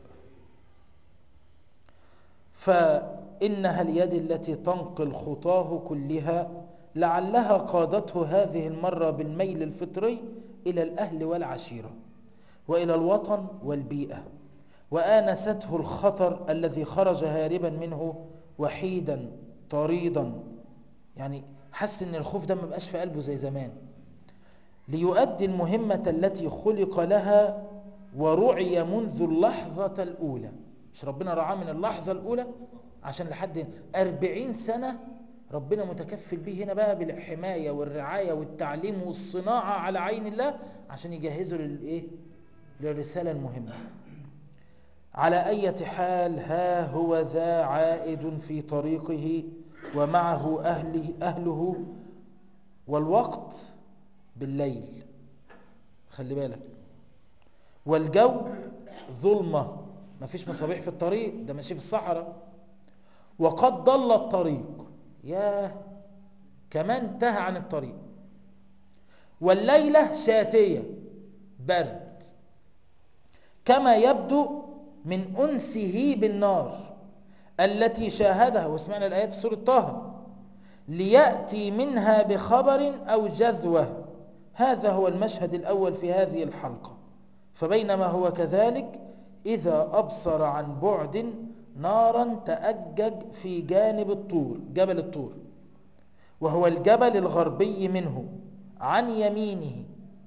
فإنها اليد التي تنقل خطاه كلها لعلها قادته هذه المرة بالميل الفطري إلى الأهل والعشيرة وإلى الوطن والبيئة وآنسته الخطر الذي خرج هاربا منه وحيدا طريدا يعني حس ان الخوف ده ما بقاش في قلبه زي زمان ليؤدي المهمة التي خلق لها ورعي منذ اللحظة الأولى مش ربنا رعاه من اللحظة الأولى عشان لحد أربعين سنة ربنا متكفل به هنا بقى بالحماية والرعاية والتعليم والصناعة على عين الله عشان يجهزه للإيه؟ للرسالة المهمة على أي حال ها هو ذا عائد في طريقه ومعه أهله, أهله والوقت بالليل خلي بالك والجو ظلمة مفيش مصابيح في الطريق ده ماشي في الصحراء وقد ضل الطريق ياه كمان انتهى عن الطريق والليلة شاتية برد كما يبدو من أنسه بالنار التي شاهدها واسمعنا الآيات في سورة طه ليأتي منها بخبر أو جذوة هذا هو المشهد الأول في هذه الحلقة فبينما هو كذلك إذا أبصر عن بعد نارا تأجج في جانب الطور جبل الطور وهو الجبل الغربي منه عن يمينه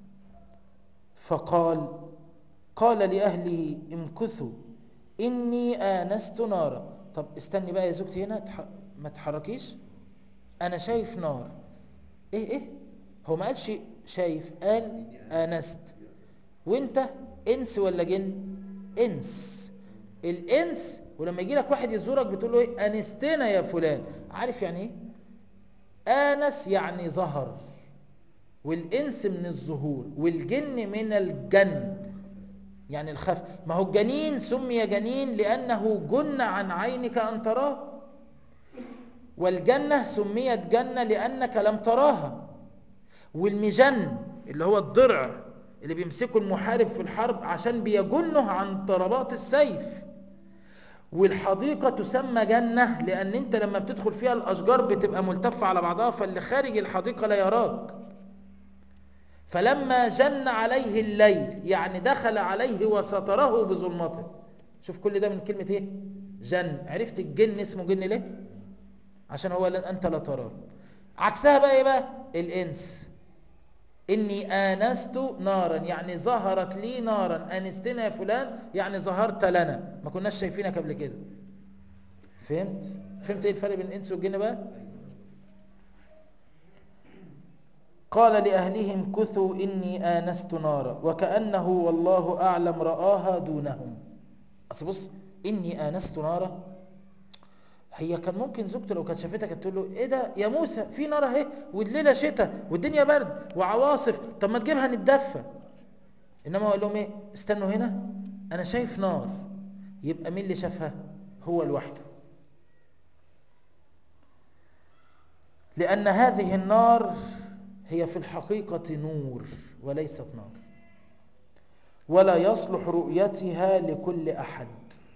فقال قال لأهله امكثوا إني آنست نارا طب استني بقى يا زوجتي هنا تح... ما تحركيش أنا شايف نار إيه إيه هو ما قالش شايف قال آنست وانت انس ولا جن انس الانس ولما يجي لك واحد يزورك بتقول له ايه انستنا يا فلان عارف يعني ايه انس يعني ظهر والانس من الظهور والجن من الجن يعني الخف ما هو الجنين سمي جنين لانه جن عن عينك ان تراه والجنه سميت جنه لانك لم تراها والمجن اللي هو الضرع اللي بيمسكه المحارب في الحرب عشان بيجنه عن ضربات السيف والحديقة تسمى جنة لأن أنت لما بتدخل فيها الأشجار بتبقى ملتفة على بعضها فاللي خارج الحديقة لا يراك فلما جن عليه الليل يعني دخل عليه وستره بظلمته شوف كل ده من كلمة ايه جن عرفت الجن اسمه جن ليه عشان هو لا انت لا تراه عكسها بقى ايه بقى الانس اني انست نارا يعني ظهرت لي نارا انستنا يا فلان يعني ظهرت لنا ما كناش شايفينك قبل كده فهمت فهمت ايه الفرق بين الانس والجن بقى قال لأهلهم كثوا إني آنست نارا وكأنه والله أعلم رآها دونهم أصل بص إني آنست نارا هي كان ممكن زوجته لو كانت شافتها كانت تقول له ايه ده يا موسى في نار اهي والليله شتاء والدنيا برد وعواصف طب ما تجيبها نتدفى انما هو قال لهم ايه استنوا هنا انا شايف نار يبقى مين اللي شافها هو لوحده لان هذه النار هي في الحقيقه نور وليست نار ولا يصلح رؤيتها لكل احد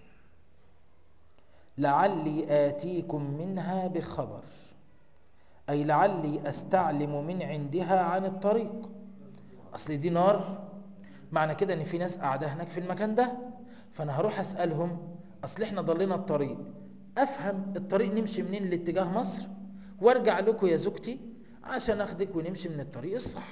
لعلي آتيكم منها بخبر أي لعلي أستعلم من عندها عن الطريق أصل دي نار معنى كده أن في ناس قاعدة هناك في المكان ده فأنا هروح أسألهم أصل إحنا ضلينا الطريق أفهم الطريق نمشي منين لاتجاه مصر وارجع لكم يا زوجتي عشان أخدك ونمشي من الطريق الصح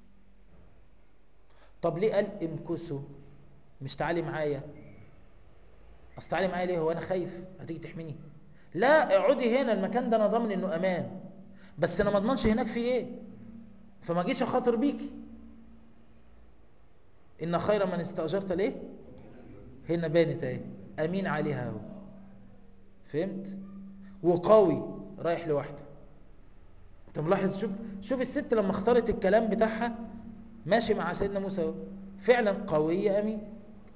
طب ليه قال امكسوا مش تعالي معايا اصل تعالي معايا ليه هو انا خايف هتيجي تحميني لا اقعدي هنا المكان ده انا ضامن انه امان بس انا ما اضمنش هناك في ايه فما جيش اخاطر بيكي ان خير من استاجرت ليه هنا بانت اهي امين عليها اهو فهمت وقوي رايح لوحده انت ملاحظ شوف شوف الست لما اختارت الكلام بتاعها ماشي مع سيدنا موسى اهو فعلا قويه امين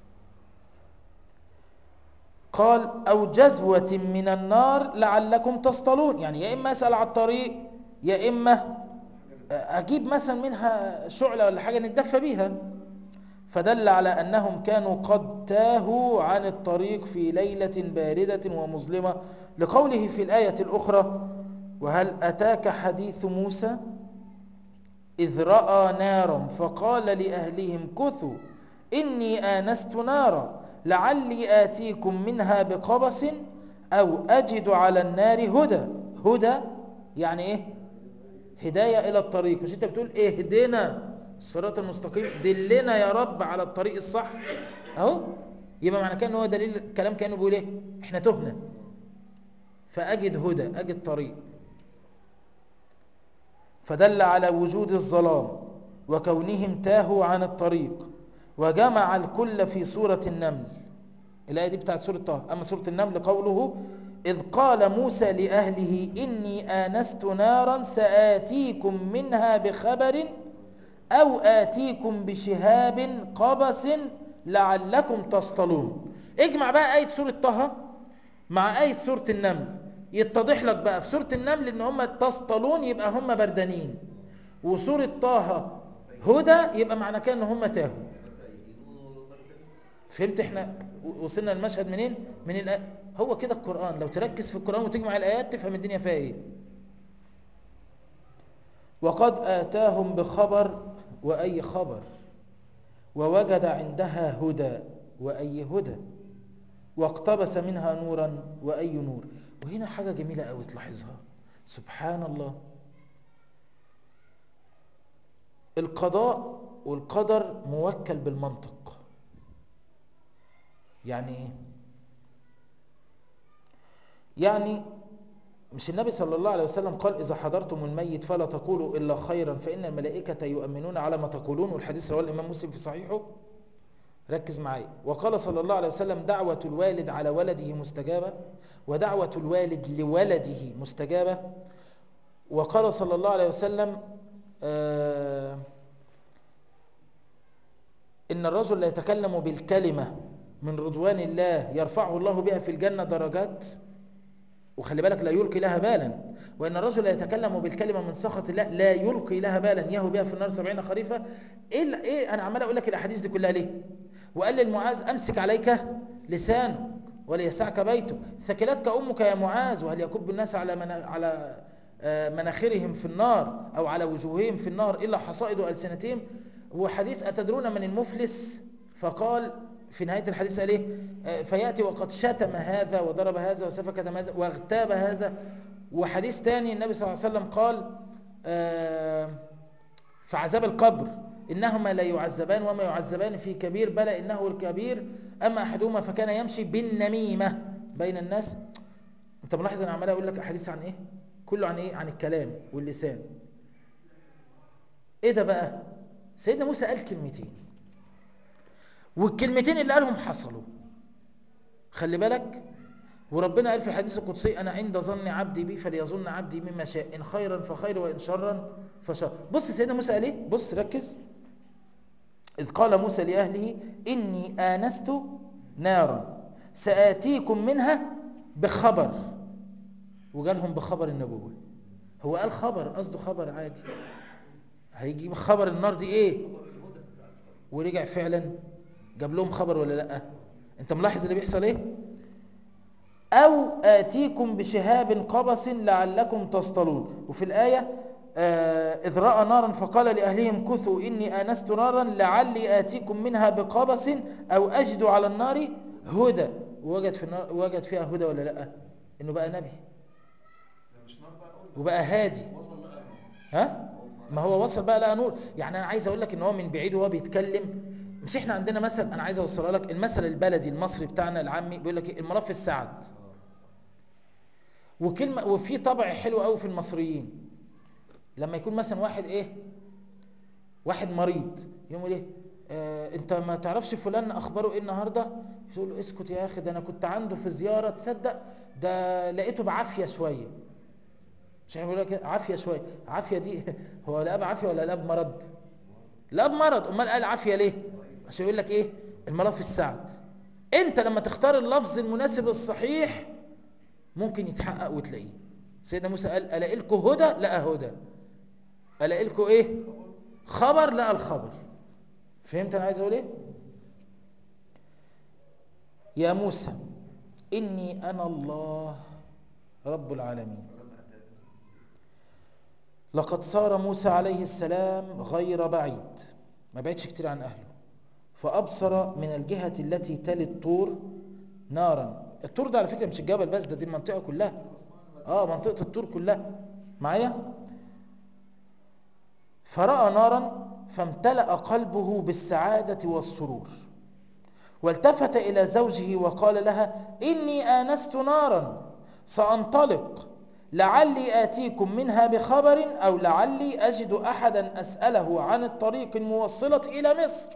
قال أو جزوة من النار لعلكم تصطلون يعني يا إما أسأل على الطريق يا إما أجيب مثلا منها شعلة ولا حاجة نتدفى بيها فدل على أنهم كانوا قد تاهوا عن الطريق في ليلة باردة ومظلمة لقوله في الآية الأخرى وهل أتاك حديث موسى إذ رأى نارا فقال لأهلهم كثوا إني آنست نارا لعلي آتيكم منها بقبس أو أجد على النار هدى هدى يعني إيه هداية إلى الطريق مش أنت بتقول اهدنا الصراط المستقيم دلنا يا رب على الطريق الصح أهو يبقى معنى كأنه هو دليل الكلام كأنه بيقول إيه إحنا تهنا فأجد هدى أجد طريق فدل على وجود الظلام وكونهم تاهوا عن الطريق وجمع الكل في سورة النمل الآية دي بتاعت سورة طه أما سورة النمل قوله إذ قال موسى لأهله إني آنست نارا سآتيكم منها بخبر أو آتيكم بشهاب قبس لعلكم تصطلون اجمع بقى آية سورة طه مع آية سورة النمل يتضح لك بقى في سورة النمل إن هم تصطلون يبقى هم بردانين وسورة طه هدى يبقى معنى كده إن هم تاهوا فهمت احنا وصلنا المشهد منين من الآية هو كده القرآن لو تركز في القرآن وتجمع الآيات تفهم الدنيا فيها ايه وقد آتاهم بخبر وأي خبر ووجد عندها هدى وأي هدى واقتبس منها نورا وأي نور وهنا حاجة جميلة أوي تلاحظها سبحان الله القضاء والقدر موكل بالمنطق يعني ايه يعني مش النبي صلى الله عليه وسلم قال إذا حضرتم الميت فلا تقولوا إلا خيرا فإن الملائكة يؤمنون على ما تقولون والحديث رواه الإمام مسلم في صحيحه ركز معايا وقال صلى الله عليه وسلم دعوة الوالد على ولده مستجابة ودعوة الوالد لولده مستجابة وقال صلى الله عليه وسلم آه إن الرجل لا يتكلم بالكلمة من رضوان الله يرفعه الله بها في الجنة درجات وخلي بالك لا يلقي لها بالا وإن الرجل لا يتكلم بالكلمة من سخط الله لا يلقي لها بالا يهو بها في النار سبعين خريفة إيه, إيه أنا عمال أقول لك الأحاديث دي كلها ليه وقال للمعاذ أمسك عليك لسانك وليسعك بيتك ثكلتك أمك يا معاذ وهل يكب الناس على من على مناخرهم في النار أو على وجوههم في النار إلا حصائد ألسنتهم وحديث أتدرون من المفلس فقال في نهاية الحديث قال ايه آه، فيأتي وقد شتم هذا وضرب هذا وسفك دم هذا واغتاب هذا وحديث تاني النبي صلى الله عليه وسلم قال آه، في عذاب القبر إنهما لا يعذبان وما يعذبان في كبير بل إنه الكبير أما أحدهما فكان يمشي بالنميمة بين الناس أنت ملاحظ أنا عمال أقول لك أحاديث عن إيه كله عن إيه عن الكلام واللسان إيه ده بقى سيدنا موسى قال كلمتين والكلمتين اللي قالهم حصلوا خلي بالك وربنا قال في الحديث القدسي انا عند ظن عبدي بي فليظن عبدي مما شاء ان خيرا فخير وان شرا فشر بص سيدنا موسى قال ايه بص ركز اذ قال موسى لاهله اني انست نارا ساتيكم منها بخبر وجالهم بخبر النبوه هو قال خبر قصده خبر عادي هيجيب خبر النار دي ايه ورجع فعلا جاب لهم خبر ولا لا انت ملاحظ اللي بيحصل ايه او اتيكم بشهاب قبس لعلكم تصطلون وفي الايه آه، اذ راى نارا فقال لاهلهم كثوا اني انست نارا لعلي اتيكم منها بقبس او اجد على النار هدى وجد في النار وجد فيها هدى ولا لا انه بقى نبي مش نار بقى قلنا وبقى هادي وصل لقى نار. ها ما هو وصل بقى لقى نور يعني انا عايز اقول لك ان هو من بعيد وهو بيتكلم مش احنا عندنا مثل انا عايز اوصلها لك المثل البلدي المصري بتاعنا العامي بيقول لك إيه؟ الملف السعد وكلمه وفي طبع حلو قوي في المصريين لما يكون مثلا واحد ايه واحد مريض يقول ايه آه انت ما تعرفش فلان اخباره ايه النهارده يقول له اسكت يا اخي ده انا كنت عنده في زياره تصدق ده لقيته بعافيه شويه مش احنا بنقول لك إيه؟ عافيه شويه عافيه دي هو لا بعافيه ولا لا بمرض لا بمرض امال قال عافيه ليه عشان يقول لك ايه الملف السعد انت لما تختار اللفظ المناسب الصحيح ممكن يتحقق وتلاقيه سيدنا موسى قال الاقي لكم هدى لقى هدى الاقي لكم ايه خبر لقى الخبر فهمت انا عايز اقول ايه يا موسى اني انا الله رب العالمين لقد صار موسى عليه السلام غير بعيد ما بعدش كتير عن أهله فأبصر من الجهة التي تلي الطور نارا الطور ده على فكرة مش الجبل بس ده دي المنطقة كلها اه منطقة الطور كلها معايا فرأى نارا فامتلأ قلبه بالسعادة والسرور والتفت إلى زوجه وقال لها إني آنست نارا سأنطلق لعلي آتيكم منها بخبر أو لعلي أجد أحدا أسأله عن الطريق الموصلة إلى مصر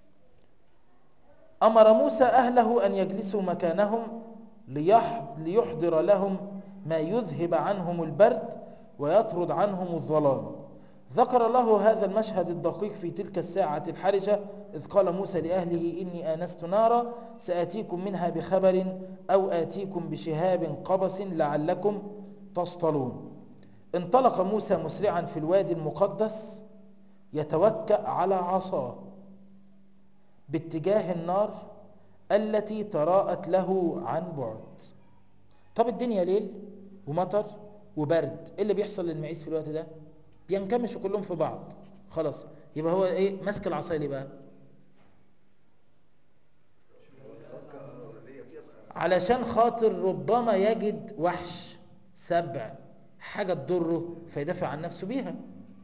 أمر موسى أهله أن يجلسوا مكانهم ليح- ليحضر لهم ما يذهب عنهم البرد ويطرد عنهم الظلام ذكر له هذا المشهد الدقيق في تلك الساعة الحرجة إذ قال موسى لأهله إني آنست نارا سآتيكم منها بخبر أو آتيكم بشهاب قبس لعلكم تصطلون انطلق موسى مسرعا في الوادي المقدس يتوكأ على عصاه باتجاه النار التي تراءت له عن بعد طب الدنيا ليل ومطر وبرد ايه اللي بيحصل للمعيز في الوقت ده بينكمشوا كلهم في بعض خلاص يبقى هو ايه ماسك العصايه ليه بقى علشان خاطر ربما يجد وحش سبع حاجة تضره فيدافع عن نفسه بيها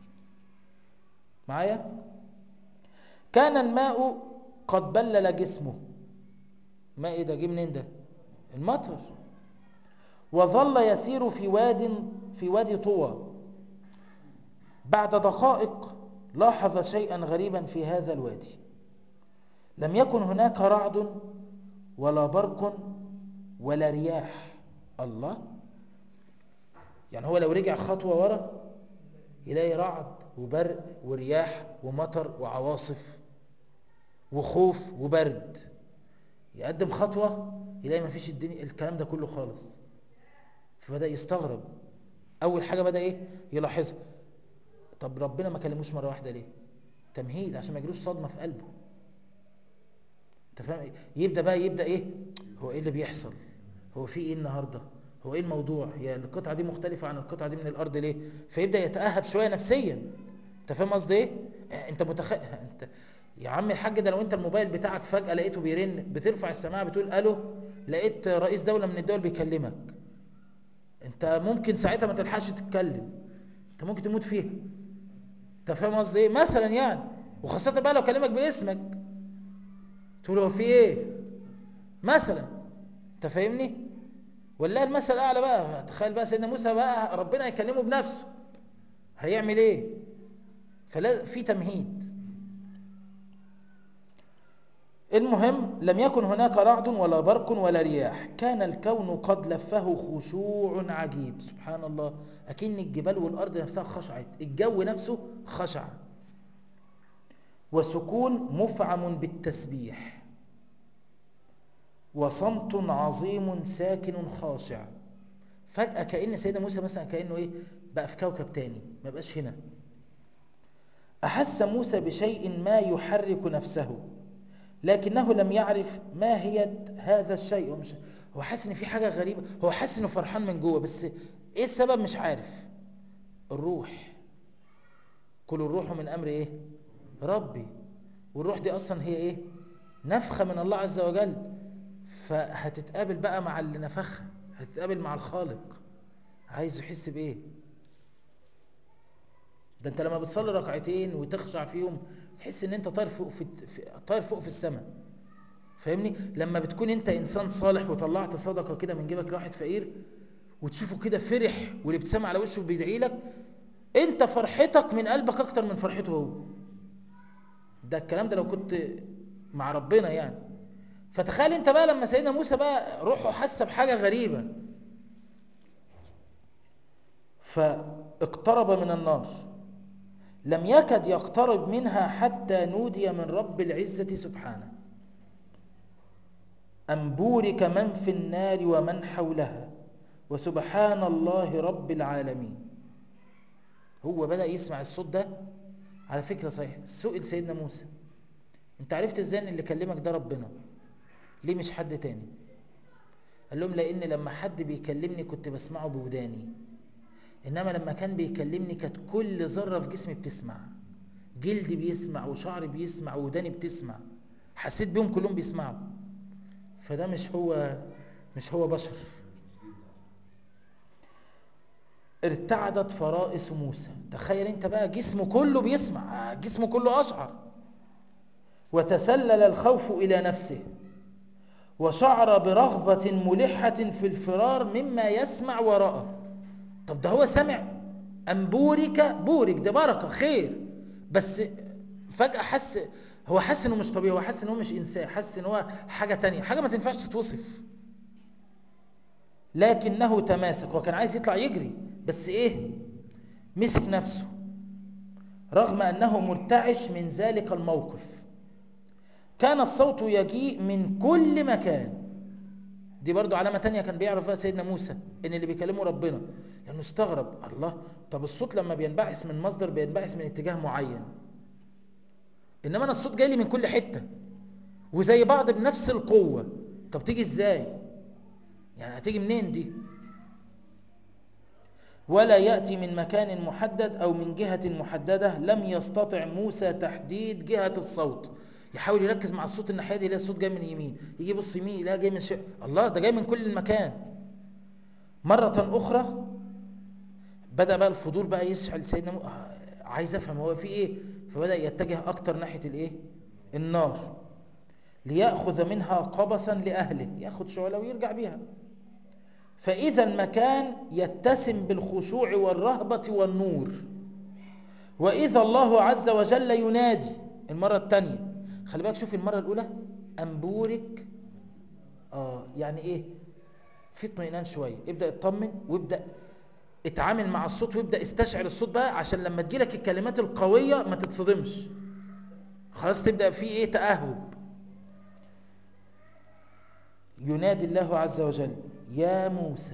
معايا كان الماء قد بلل جسمه ماء ايه ده جه منين ده المطر وظل يسير في واد في وادي طوى بعد دقائق لاحظ شيئا غريبا في هذا الوادي لم يكن هناك رعد ولا برق ولا رياح الله يعني هو لو رجع خطوة ورا يلاقي رعد وبرق ورياح ومطر وعواصف وخوف وبرد يقدم خطوة يلاقي ما فيش الدنيا الكلام ده كله خالص فبدأ يستغرب أول حاجة بدأ إيه يلاحظها طب ربنا ما كلموش مرة واحدة ليه تمهيد عشان ما يجيلوش صدمة في قلبه انت فاهم إيه؟ يبدأ بقى يبدأ إيه هو إيه اللي بيحصل هو في إيه النهاردة هو إيه الموضوع هي القطعة دي مختلفة عن القطعة دي من الأرض ليه فيبدأ يتأهب شوية نفسيا انت فاهم قصدي إيه آه، انت متخ... انت يا عم الحاج ده لو انت الموبايل بتاعك فجأة لقيته بيرن بترفع السماعة بتقول الو لقيت رئيس دولة من الدول بيكلمك انت ممكن ساعتها ما تلحقش تتكلم انت ممكن تموت فيها انت فاهم قصدي ايه مثلا يعني وخاصة بقى لو كلمك باسمك تقول هو في ايه مثلا انت فاهمني ولا المثل الاعلى بقى تخيل بقى سيدنا موسى بقى ربنا يكلمه بنفسه هيعمل ايه فلا في تمهيد المهم لم يكن هناك رعد ولا برق ولا رياح كان الكون قد لفه خشوع عجيب سبحان الله أكن الجبال والأرض نفسها خشعت الجو نفسه خشع وسكون مفعم بالتسبيح وصمت عظيم ساكن خاشع فجأة كأن سيدنا موسى مثلا كأنه إيه بقى في كوكب تاني ما بقاش هنا أحس موسى بشيء ما يحرك نفسه لكنه لم يعرف ما هي هذا الشيء مش هو حاسس ان في حاجه غريبه هو حاسس انه فرحان من جوه بس ايه السبب مش عارف الروح كل الروح من امر ايه ربي والروح دي اصلا هي ايه نفخه من الله عز وجل فهتتقابل بقى مع اللي نفخها هتتقابل مع الخالق عايز يحس بايه ده انت لما بتصلي ركعتين وتخشع فيهم تحس ان انت طاير فوق في, في طاير فوق في السماء فاهمني لما بتكون انت انسان صالح وطلعت صدقه كده من جيبك لواحد فقير وتشوفه كده فرح والابتسام على وشه وبيدعي لك انت فرحتك من قلبك اكتر من فرحته هو ده الكلام ده لو كنت مع ربنا يعني فتخيل انت بقى لما سيدنا موسى بقى روحه حس بحاجه غريبه فاقترب من النار لم يكد يقترب منها حتى نودي من رب العزة سبحانه أن بورك من في النار ومن حولها وسبحان الله رب العالمين هو بدأ يسمع الصوت ده على فكرة صحيح سئل سيدنا موسى انت عرفت ازاي ان اللي كلمك ده ربنا ليه مش حد تاني قال لهم لان لما حد بيكلمني كنت بسمعه بوداني انما لما كان بيكلمني كانت كل ذره في جسمي بتسمع جلدي بيسمع وشعري بيسمع وداني بتسمع حسيت بيهم كلهم بيسمعوا فده مش هو مش هو بشر ارتعدت فرائس موسى تخيل انت بقى جسمه كله بيسمع جسمه كله اشعر وتسلل الخوف الى نفسه وشعر برغبه ملحه في الفرار مما يسمع وراءه طب ده هو سمع أم بورك بورك ده بركة خير بس فجأة حس هو حس انه مش طبيعي هو حس انه مش انسان حس ان هو حاجة تانية حاجة ما تنفعش تتوصف لكنه تماسك هو كان عايز يطلع يجري بس ايه مسك نفسه رغم انه مرتعش من ذلك الموقف كان الصوت يجيء من كل مكان دي برضو علامة تانية كان بيعرف فيها سيدنا موسى ان اللي بيكلمه ربنا لانه استغرب الله طب الصوت لما بينبعث من مصدر بينبعث من اتجاه معين انما انا الصوت جاي لي من كل حتة وزي بعض بنفس القوة طب تيجي ازاي يعني هتيجي منين دي ولا يأتي من مكان محدد او من جهة محددة لم يستطع موسى تحديد جهة الصوت يحاول يركز مع الصوت الناحيه دي يلاقي الصوت جاي من يمين يجي يبص يمين يلاقي جاي من شيء الله ده جاي من كل المكان مرة أخرى بدأ بقى الفضول بقى يشعل سيدنا مو... عايز أفهم هو في إيه فبدأ يتجه أكتر ناحية الإيه النار ليأخذ منها قبسا لأهله يأخذ شعلة ويرجع بيها فإذا المكان يتسم بالخشوع والرهبة والنور وإذا الله عز وجل ينادي المرة الثانية خلي بالك شوف المرة الأولى أنبورك آه يعني إيه في اطمئنان شوية ابدأ اطمن وابدأ اتعامل مع الصوت وابدأ استشعر الصوت بقى عشان لما تجيلك الكلمات القوية ما تتصدمش خلاص تبدأ في ايه تأهب ينادي الله عز وجل يا موسى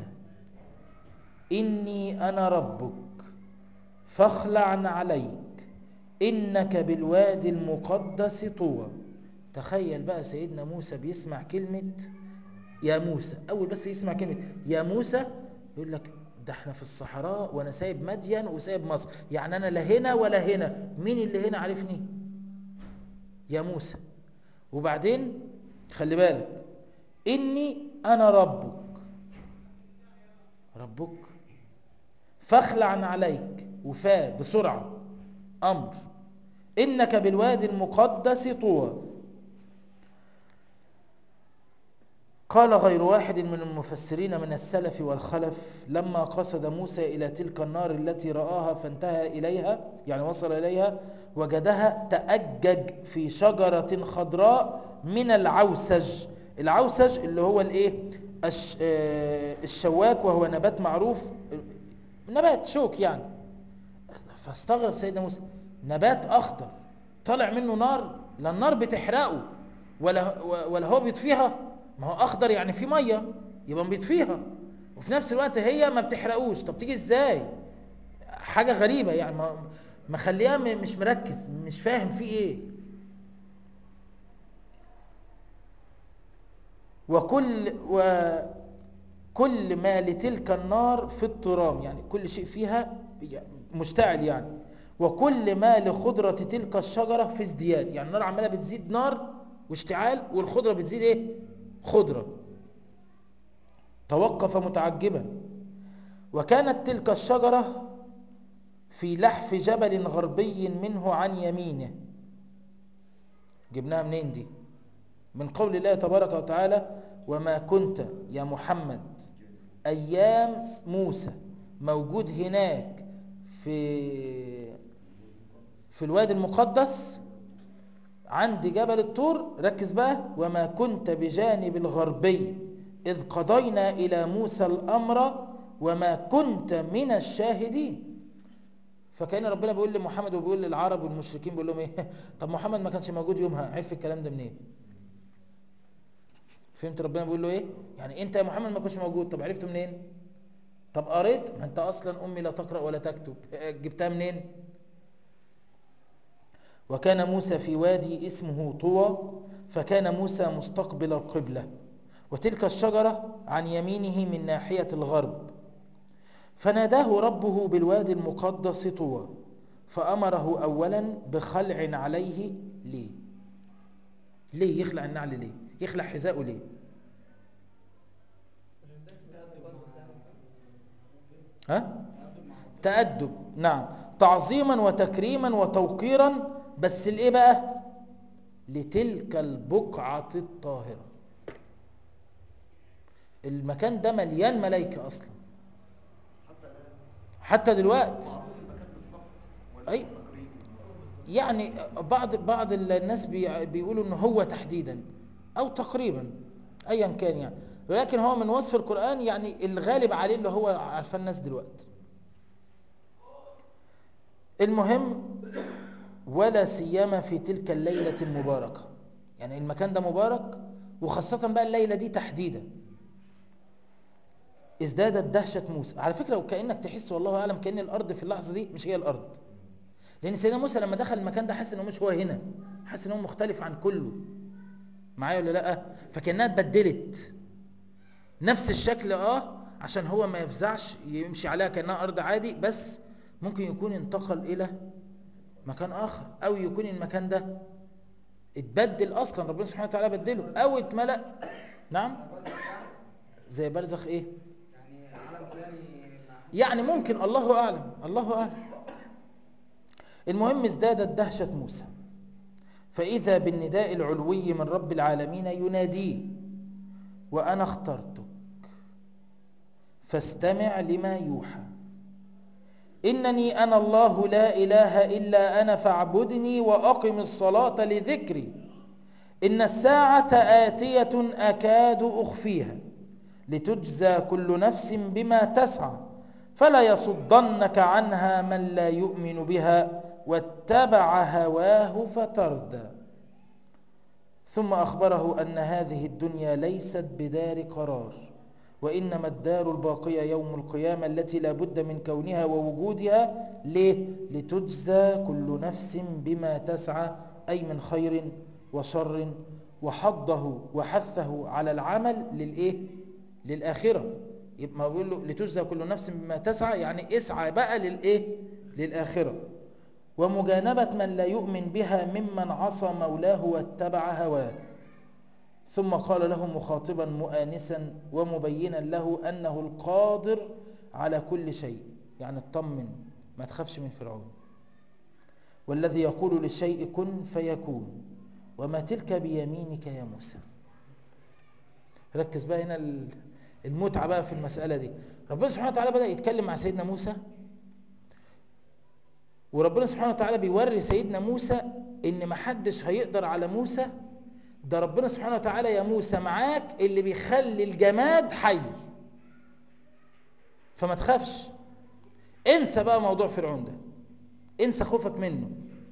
إني أنا ربك فاخلع عليك إنك بالوادي المقدس طوى تخيل بقى سيدنا موسى بيسمع كلمة يا موسى أول بس يسمع كلمة يا موسى يقول لك ده احنا في الصحراء وانا سايب مدين وسايب مصر يعني انا لا هنا ولا هنا مين اللي هنا عارفني يا موسى وبعدين خلي بالك إني أنا ربك ربك فاخلع عليك وفاء بسرعة أمر إنك بالوادي المقدس طوى قال غير واحد من المفسرين من السلف والخلف لما قصد موسى إلى تلك النار التي رآها فانتهى إليها يعني وصل إليها وجدها تأجج في شجرة خضراء من العوسج العوسج اللي هو الايه الش... آه، الشواك وهو نبات معروف نبات شوك يعني فاستغرب سيدنا موسى نبات اخضر طالع منه نار لا النار بتحرقه ولا ولا هو بيطفيها ما هو اخضر يعني في ميه يبقى بيطفيها وفي نفس الوقت هي ما بتحرقوش طب تيجي ازاي حاجه غريبه يعني ما مخليها م- مش مركز مش فاهم في ايه وكل وكل ما لتلك النار في الطرام يعني كل شيء فيها مشتعل يعني وكل ما لخضرة تلك الشجرة في ازدياد يعني النار عمالة بتزيد نار واشتعال والخضرة بتزيد ايه خضرة توقف متعجبا وكانت تلك الشجرة في لحف جبل غربي منه عن يمينه جبناها منين دي من قول الله تبارك وتعالى وما كنت يا محمد أيام موسى موجود هناك في في الوادي المقدس عند جبل الطور ركز بقى وما كنت بجانب الغربي إذ قضينا إلى موسى الأمر وما كنت من الشاهدين فكأن ربنا بيقول لمحمد وبيقول للعرب والمشركين بيقول لهم ايه طب محمد ما كانش موجود يومها عرف الكلام ده منين فهمت ربنا بيقول له ايه يعني انت يا محمد ما كنتش موجود طب عرفته منين طب قريت ما انت اصلا امي لا تقرا ولا تكتب جبتها منين وكان موسى في وادي اسمه طوى فكان موسى مستقبل القبله وتلك الشجره عن يمينه من ناحيه الغرب فناداه ربه بالوادي المقدس طوى فامره اولا بخلع عليه ليه ليه يخلع النعل ليه يخلع حذاءه ليه ها تأدب نعم تعظيما وتكريما وتوقيرا بس الايه بقى لتلك البقعة الطاهرة المكان ده مليان ملائكة اصلا حتى دلوقتي اي يعني بعض بعض الناس بي- بيقولوا ان هو تحديدا او تقريبا ايا كان يعني ولكن هو من وصف القرآن يعني الغالب عليه اللي هو عارفاه الناس دلوقتي المهم ولا سيما في تلك الليلة المباركة يعني المكان ده مبارك وخاصة بقى الليلة دي تحديدا ازدادت دهشة موسى على فكرة وكأنك تحس والله أعلم كأن الأرض في اللحظة دي مش هي الأرض لأن سيدنا موسى لما دخل المكان ده حس إنه مش هو هنا حس إنه مختلف عن كله معايا ولا لأ فكأنها اتبدلت نفس الشكل اه عشان هو ما يفزعش يمشي عليها كأنها أرض عادي بس ممكن يكون انتقل إلى مكان آخر أو يكون المكان ده اتبدل أصلا ربنا سبحانه وتعالى بدله أو اتملأ نعم زي برزخ إيه يعني عالم تاني مع يعني ممكن الله أعلم الله أعلم المهم ازدادت دهشة موسى فإذا بالنداء العلوي من رب العالمين يناديه وأنا اخترتك فاستمع لما يوحى إنني أنا الله لا إله إلا أنا فاعبدني وأقم الصلاة لذكري إن الساعة آتية أكاد أخفيها لتجزى كل نفس بما تسعى فلا يصدنك عنها من لا يؤمن بها واتبع هواه فتردى ثم أخبره أن هذه الدنيا ليست بدار قرار وإنما الدار الباقية يوم القيامة التي لا بد من كونها ووجودها ليه؟ لتجزى كل نفس بما تسعى أي من خير وشر وحضه وحثه على العمل للإيه؟ للآخرة يبقى ما بيقول له لتجزى كل نفس بما تسعى يعني اسعى بقى للإيه؟ للآخرة ومجانبة من لا يؤمن بها ممن عصى مولاه واتبع هواه ثم قال له مخاطبا مؤانسا ومبينا له أنه القادر على كل شيء يعني اطمن ما تخافش من فرعون والذي يقول للشيء كن فيكون وما تلك بيمينك يا موسى ركز بقى هنا ال- المتعة بقى في المسألة دي ربنا سبحانه وتعالى بدأ يتكلم مع سيدنا موسى وربنا سبحانه وتعالى بيوري سيدنا موسى ان محدش هيقدر على موسى ده ربنا سبحانه وتعالى يا موسى معاك اللي بيخلي الجماد حي فما تخافش انسى بقى موضوع فرعون ده انسى خوفك منه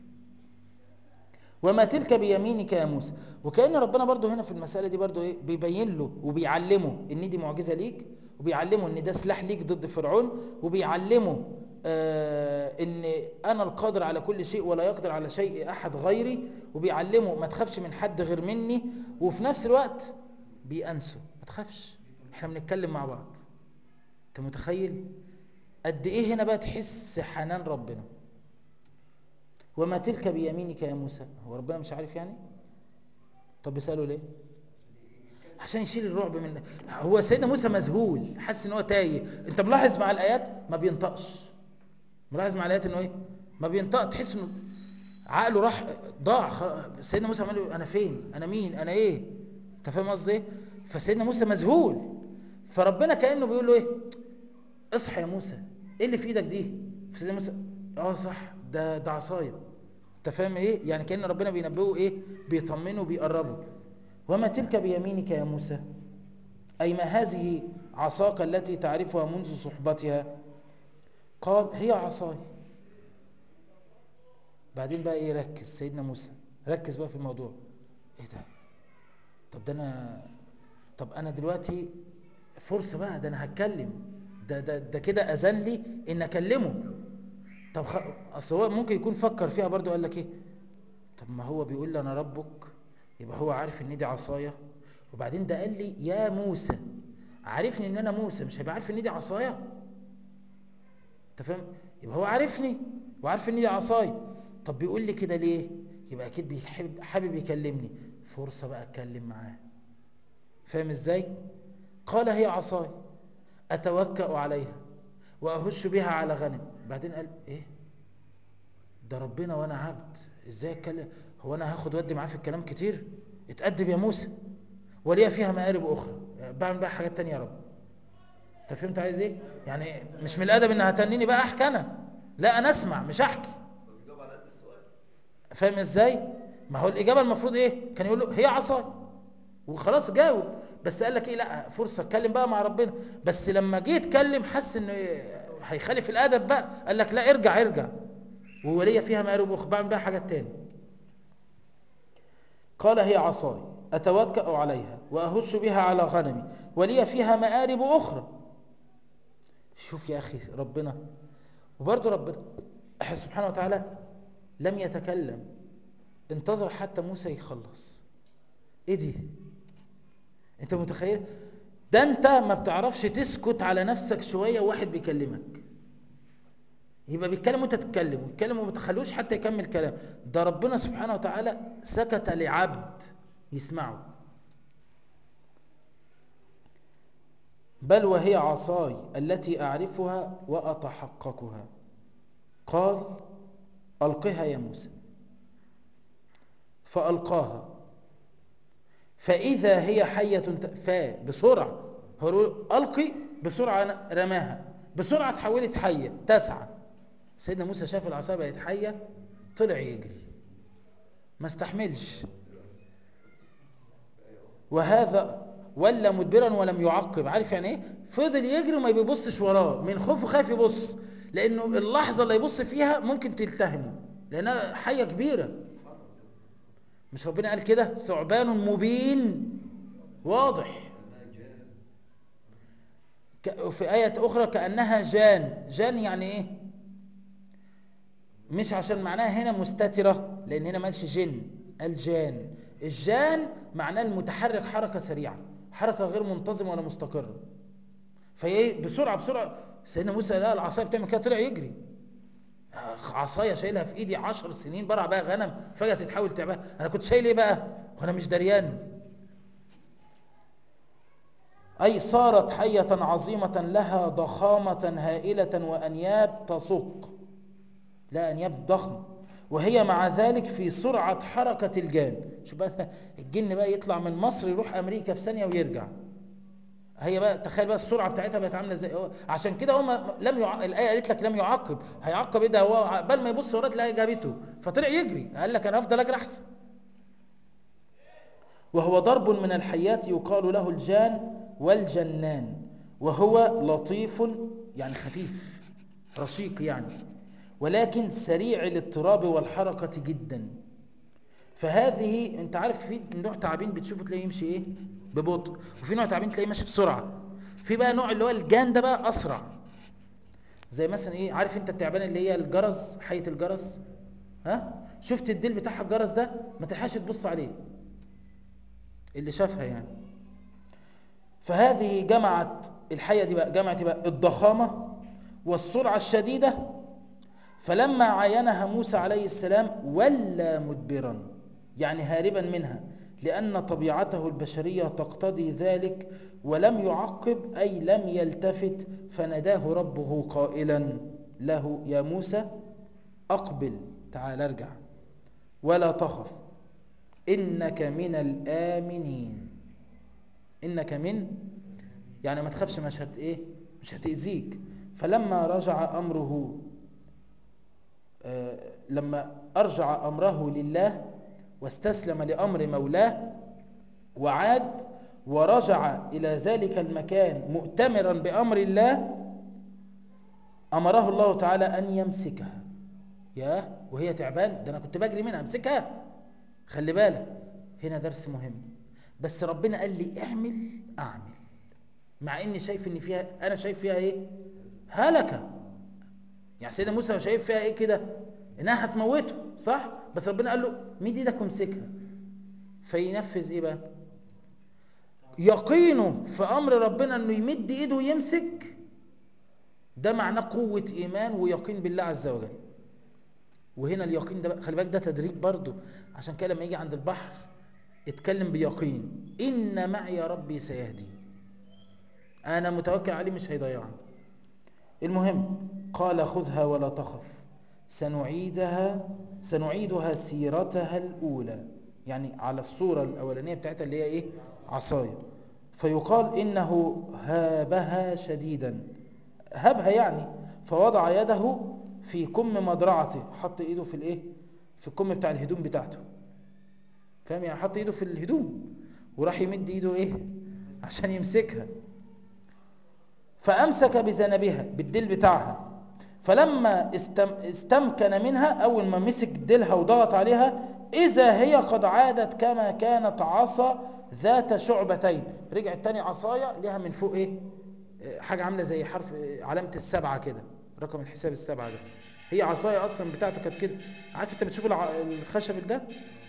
وما تلك بيمينك يا موسى وكأن ربنا برضو هنا في المسألة دي برضو ايه بيبين له وبيعلمه ان دي معجزة ليك وبيعلمه ان ده سلاح ليك ضد فرعون وبيعلمه آه ان انا القادر على كل شيء ولا يقدر على شيء احد غيري وبيعلمه ما تخافش من حد غير مني وفي نفس الوقت بيأنسه ما تخافش احنا بنتكلم مع بعض انت متخيل قد ايه هنا بقى تحس حنان ربنا وما تلك بيمينك يا موسى هو ربنا مش عارف يعني طب بيسأله ليه عشان يشيل الرعب من هو سيدنا موسى مذهول حاسس ان هو تايه انت ملاحظ مع الايات ما بينطقش ملاحظ مع الايات انه ايه ما بينطق تحس انه عقله راح ضاع خ- سيدنا موسى عمال يقول انا فين انا مين انا ايه انت فاهم قصدي ايه فسيدنا موسى مذهول فربنا كانه بيقول له ايه اصحى يا موسى ايه اللي في ايدك دي فسيدنا موسى اه صح ده ده عصايه انت فاهم ايه يعني كان ربنا بينبهه ايه بيطمنه بيقربه وما تلك بيمينك يا موسى اي ما هذه عصاك التي تعرفها منذ صحبتها قال هي عصاي بعدين بقى ايه ركز سيدنا موسى ركز بقى في الموضوع ايه ده طب ده انا طب انا دلوقتي فرصه بقى ده انا هتكلم ده ده ده كده اذن لي ان اكلمه طب خ... اصل هو ممكن يكون فكر فيها برضو قال لك ايه طب ما هو بيقول لي انا ربك يبقى هو عارف ان دي عصايه وبعدين ده قال لي يا موسى عارفني ان انا موسى مش هيبقى عارف ان دي عصايه انت فاهم يبقى هو عارفني وعارف ان دي عصايه طب بيقول لي كده ليه يبقى اكيد بيحب حابب يكلمني فرصه بقى اتكلم معاه فاهم ازاي قال هي عصاي اتوكا عليها واهش بها على غنم بعدين قال ايه ده ربنا وانا عبد ازاي اتكلم هو انا هاخد ودي معاه في الكلام كتير اتأدب يا موسى وليها فيها مآرب اخرى بعمل بقى حاجات تانية يا رب انت فهمت عايز ايه يعني مش من الادب ان هتنيني بقى احكي انا لا انا اسمع مش احكي بيجاوب على قد السؤال فاهم ازاي ما هو الاجابه المفروض ايه كان يقول له هي عصاي وخلاص جاوب بس قال لك ايه لا فرصه اتكلم بقى مع ربنا بس لما جه يتكلم حس انه هيخالف الادب بقى قال لك لا ارجع ارجع وولي فيها مآرب اخرى بعمل بقى حاجات تاني قال هي عصاي اتوكا عليها واهش بها على غنمي ولي فيها مآرب اخرى شوف يا اخي ربنا وبرضه ربنا سبحانه وتعالى لم يتكلم انتظر حتى موسى يخلص ايه دي انت متخيل ده انت ما بتعرفش تسكت على نفسك شوية واحد بيكلمك يبقى بيتكلم وانت تتكلم ويتكلم وما تخلوش حتى يكمل كلام ده ربنا سبحانه وتعالى سكت لعبد يسمعه بل وهي عصاي التي أعرفها وأتحققها قال ألقها يا موسى فألقاها فإذا هي حية ت- فا بسرعة هو يقول ألقي بسرعة رماها بسرعة تحولت حية تسعى سيدنا موسى شاف العصا بقت حية طلع يجري ما استحملش وهذا ولا مدبرا ولم يعقب عارف يعني ايه فضل يجري وما بيبصش وراه من خوفه خايف يبص لانه اللحظه اللي يبص فيها ممكن تلتهمه لانها حيه كبيره مش ربنا قال كده ثعبان مبين واضح ك- في آية أخرى كأنها جان جان يعني إيه مش عشان معناها هنا مستترة لأن هنا ما قالش جن قال جان الجان معناه المتحرك حركة سريعة حركة غير منتظمة ولا مستقرة فهي إيه بسرعة بسرعة سيدنا موسى لقى العصاية بتعمل كده طلع يجري عصايه شايلها في ايدي عشر سنين برع بقى غنم فجاه تتحول تعبان انا كنت شايل ايه بقى وانا مش دريان اي صارت حيه عظيمه لها ضخامه هائله وانياب تصق لا انياب ضخمه وهي مع ذلك في سرعه حركه الجان شوف بقى الجن بقى يطلع من مصر يروح امريكا في ثانيه ويرجع هي بقى تخيل بقى السرعه بتاعتها بقت عامله ازاي هو- عشان كده هم لم يع... الايه قالت لك لم يعقب هيعقب ايه ده هو بل ما يبص وراه تلاقي جابته فطلع يجري قال لك انا افضل اجري احسن وهو ضرب من الحيات يقال له الجان والجنان وهو لطيف يعني خفيف رشيق يعني ولكن سريع الاضطراب والحركة جدا فهذه انت عارف في نوع تعابين بتشوفه تلاقيه يمشي ايه ببطء وفي نوع تعابين تلاقيه ماشي بسرعة في بقى نوع اللي هو الجان ده بقى اسرع زي مثلا ايه عارف انت التعبان اللي هي الجرس حية الجرس ها شفت الديل بتاعها الجرس ده ما تلحقش تبص عليه اللي شافها يعني فهذه جمعت الحية دي بقى جمعت بقى الضخامة والسرعة الشديدة فلما عاينها موسى عليه السلام ولى مدبرا يعني هاربا منها لأن طبيعته البشرية تقتضي ذلك ولم يعقب أي لم يلتفت فناداه ربه قائلا له يا موسى أقبل تعال ارجع ولا تخف إنك من الآمنين إنك من يعني ما تخافش مش هت إيه مش هتأذيك فلما رجع أمره آه لما أرجع أمره لله واستسلم لأمر مولاه وعاد ورجع إلى ذلك المكان مؤتمرا بأمر الله أمره الله تعالى أن يمسكها يا وهي تعبان ده أنا كنت بجري منها امسكها خلي بالك هنا درس مهم بس ربنا قال لي اعمل اعمل مع اني شايف ان فيها انا شايف فيها ايه هلكه يعني سيدنا موسى شايف فيها ايه كده انها هتموته صح بس ربنا قال له ميد ايدك وامسكها فينفذ ايه بقى يقينه في امر ربنا انه يمد ايده ويمسك ده معناه قوه ايمان ويقين بالله عز وجل وهنا اليقين ده بقى خلي بالك ده تدريب برضه عشان كده لما يجي عند البحر اتكلم بيقين ان معي ربي سيهدي انا متوكل عليه مش هيضيعني المهم قال خذها ولا تخف سنعيدها سنعيدها سيرتها الاولى يعني على الصوره الاولانيه بتاعتها اللي هي ايه عصايه فيقال انه هابها شديدا هابها يعني فوضع يده في كم مدرعته حط ايده في الايه في الكم بتاع الهدوم بتاعته فاهم يعني حط ايده في الهدوم وراح يمد ايده ايه عشان يمسكها فامسك بذنبها بالديل بتاعها فلما استم استمكن منها اول ما مسك ديلها وضغط عليها اذا هي قد عادت كما كانت عصا ذات شعبتين رجعت تاني عصايه ليها من فوق ايه حاجه عامله زي حرف علامه السبعه كده رقم الحساب السبعه ده هي عصايه اصلا بتاعته كانت كده عارف انت بتشوف الع- الخشب ده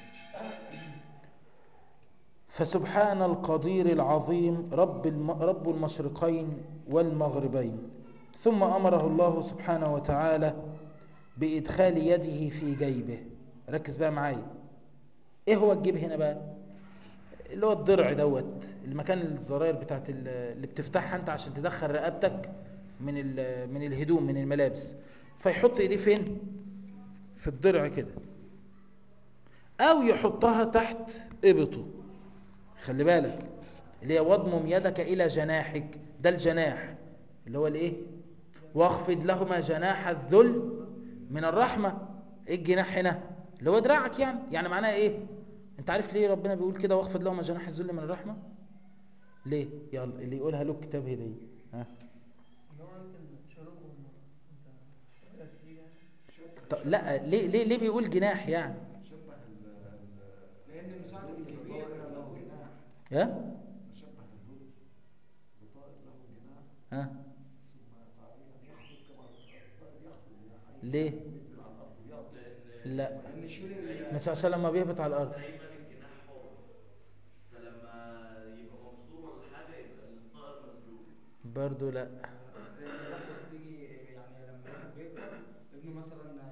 فسبحان القدير العظيم رب الم... رب المشرقين والمغربين ثم امره الله سبحانه وتعالى بادخال يده في جيبه ركز بقى معايا ايه هو الجيب هنا بقى اللي هو الضرع دوت المكان الزراير بتاعت ال- اللي بتفتحها انت عشان تدخل رقبتك من ال- من الهدوم من الملابس فيحط ايديه فين في الضرع كده او يحطها تحت ابطه خلي بالك اللي هي واضمم يدك الى جناحك ده الجناح اللي هو الايه واخفض لهما جناح الذل من الرحمه ايه الجناح هنا اللي هو دراعك يعني يعني معناها ايه انت عارف ليه ربنا بيقول كده واخفض لهما جناح الذل من الرحمه ليه يلا اللي يقولها له كتاب هديه ها اللي هو يمكن شروبهم انت سؤالك ايه يعني طب لا ليه ليه ليه بيقول جناح يعني شبه ال ال- لان مساعده الكبير له جناح ها شبه الهدوء بطائر له جناح ها ثم بعدين يخفض كما الطائر يخفض جناحيه ليه وينزل على الارض ويطلع لا لان شيل ال- مش عشان لما بيهبط على الارض دايما الجناح حر فلما يبقى مكسور ولا حاجه يبقى الطائر مسلول برضو لا لان برضه بتيجي يعني لما الواحد بيكبر ابنه مثلا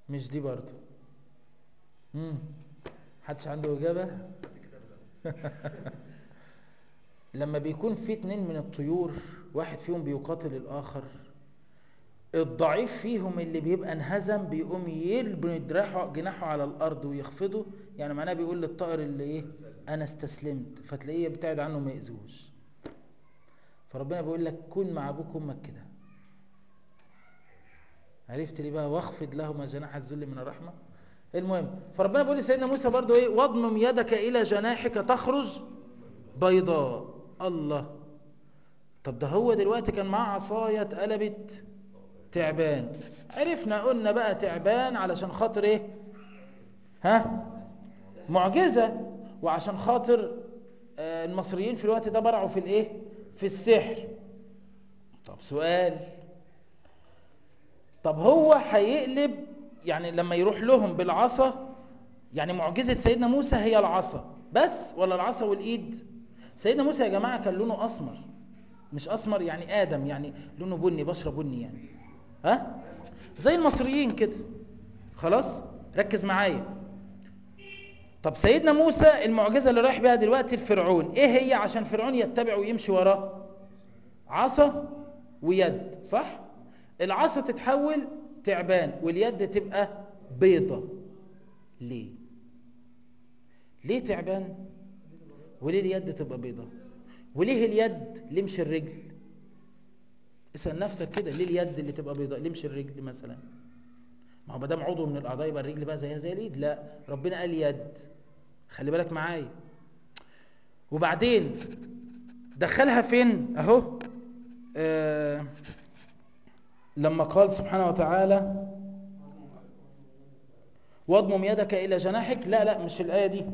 مش دي برضو مم. حدش عنده اجابه لما بيكون في اتنين من الطيور واحد فيهم بيقاتل الاخر الضعيف فيهم اللي بيبقى انهزم بيقوم يلبن جناحه جناحه على الارض ويخفضه يعني معناه بيقول للطائر اللي ايه انا استسلمت فتلاقيه يبتعد عنه ما يأذوش فربنا بيقول لك كن مع ابوك وامك كده عرفت ليه بقى واخفض لهما جناح الذل من الرحمه المهم فربنا بيقول لسيدنا موسى برضو ايه واضمم يدك الى جناحك تخرج بيضاء الله طب ده هو دلوقتي كان معاه عصايه اتقلبت تعبان عرفنا قلنا بقى تعبان علشان خاطر ايه ها معجزه وعشان خاطر آه، المصريين في الوقت ده برعوا في الايه في السحر طب سؤال طب هو هيقلب يعني لما يروح لهم بالعصا يعني معجزة سيدنا موسى هي العصا بس ولا العصا والإيد سيدنا موسى يا جماعة كان لونه أسمر مش أسمر يعني آدم يعني لونه بني بشرة بني يعني ها زي المصريين كده خلاص ركز معايا طب سيدنا موسى المعجزة اللي رايح بيها دلوقتي الفرعون ايه هي عشان فرعون يتبع ويمشي وراه عصا ويد صح العصا تتحول تعبان واليد تبقى بيضة ليه ليه تعبان وليه اليد تبقى بيضة وليه اليد ليه مش الرجل اسأل نفسك كده ليه اليد اللي تبقى بيضاء ليه مش الرجل مثلا ما هو ما دام عضو من الاعضاء يبقى الرجل بقى زيها زي الايد لا ربنا قال يد خلي بالك معايا وبعدين دخلها فين اهو آه لما قال سبحانه وتعالى واضمم يدك الى جناحك لا لا مش الايه دي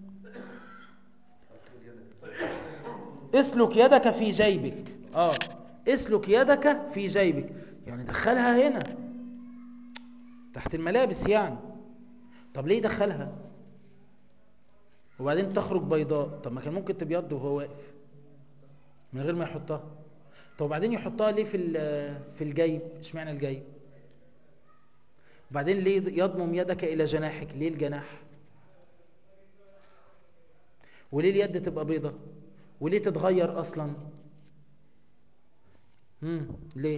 اسلك يدك في جيبك اه اسلك يدك في جيبك يعني دخلها هنا تحت الملابس يعني طب ليه دخلها وبعدين تخرج بيضاء طب ما كان ممكن تبيض وهو واقف من غير ما يحطها طب وبعدين يحطها ليه في في الجيب اشمعنى الجيب وبعدين ليه يضمم يدك الى جناحك ليه الجناح وليه اليد تبقى بيضة وليه تتغير اصلا امم ليه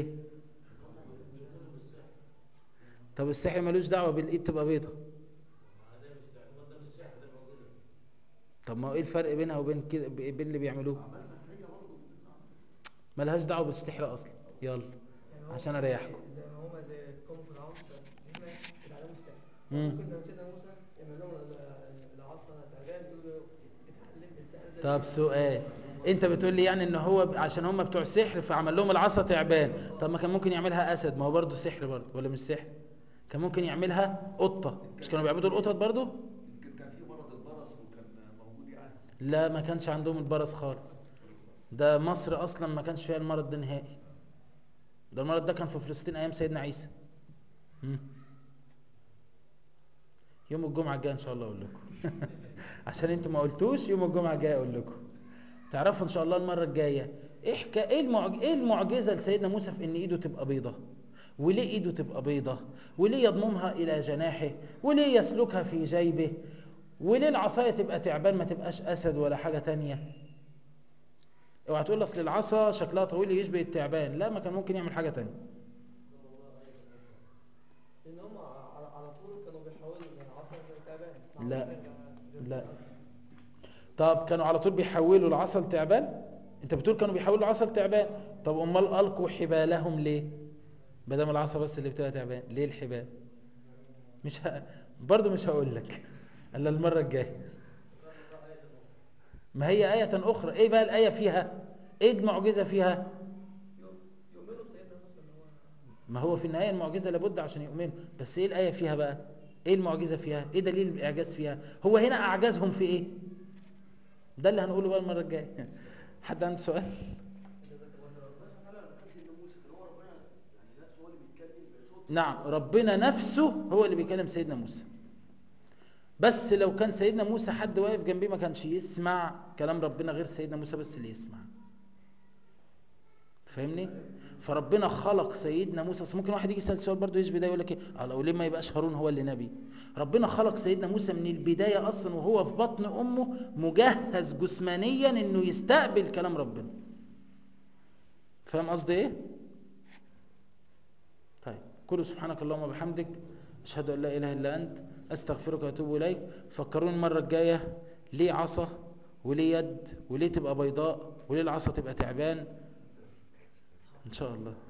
طب السحر ملوش دعوه بالايد تبقى بيضة طب ما هو ايه الفرق بينها وبين كده بين اللي بيعملوه ملهاش دعوه بالسحر اصلا يلا يعني هو عشان اريحكم زي ما هما زي قوم فرعون هم اتعلموا السحر مم. ممكن لما سيدنا موسى يعمل لهم ال- العصا تعبان يقول له اتعلم السحر ده طب سؤال انت بتقول لي يعني ان هو ب- عشان هم بتوع سحر فعمل لهم العصا تعبان طب ما كان ممكن يعملها اسد ما هو برضه سحر برضه ولا مش سحر كان ممكن يعملها قطه مش كانوا بيعبدوا القطط برضه يمكن كان في مرض البرص وكان موجود يعني لا ما كانش عندهم البرص خالص ده مصر اصلا ما كانش فيها المرض ده نهائي ده المرض ده كان في فلسطين ايام سيدنا عيسى مم. يوم الجمعه الجايه ان شاء الله اقول لكم عشان انتوا ما قلتوش يوم الجمعه الجايه اقول لكم تعرفوا ان شاء الله المره الجايه ايه حكا ايه المعج... ايه المعجزه لسيدنا موسى في ان ايده تبقى بيضه وليه ايده تبقى بيضه وليه يضممها الى جناحه وليه يسلكها في جيبه وليه العصايه تبقى تعبان ما تبقاش اسد ولا حاجه تانية اوعى تقول اصل العصا شكلها طويل يشبه التعبان لا ما كان ممكن يعمل حاجه تانية لان هم على, على طول كانوا بيحاولوا العصا تعبان لا. لا. طب كانوا على طول بيحولوا العصا لتعبان انت بتقول كانوا بيحولوا العصا لتعبان طب امال القوا حبالهم ليه ما دام العصا بس اللي بتبقى تعبان ليه الحبال مش ه... برضه مش هقول لك الا المره الجايه ما هي آية أخرى إيه بقى الآية فيها إيه المعجزة فيها يؤمنوا بسيدنا موسى ان هو ما هو في النهاية المعجزة لابد عشان يؤمنوا بس ايه الآية فيها بقى ايه المعجزة فيها ايه دليل الإعجاز فيها هو هنا أعجزهم في ايه ده اللي هنقوله بقى المرة الجاية حد عنده سؤال نعم ربنا نفسه هو اللي بيكلم سيدنا موسى بس لو كان سيدنا موسى حد واقف جنبيه ما كانش يسمع كلام ربنا غير سيدنا موسى بس اللي يسمع فاهمني فربنا خلق سيدنا موسى أصل ممكن واحد يجي يسال سؤال برضه يشبه ده يقول لك ايه اه لو ليه ما يبقاش هارون هو اللي نبي ربنا خلق سيدنا موسى من البدايه اصلا وهو في بطن امه مجهز جسمانيا انه يستقبل كلام ربنا فاهم قصدي ايه طيب كل سبحانك اللهم وبحمدك اشهد ان لا اله الا انت استغفرك واتوب اليك فكروني المره الجايه ليه عصا وليه يد وليه تبقى بيضاء وليه العصا تبقى تعبان ان شاء الله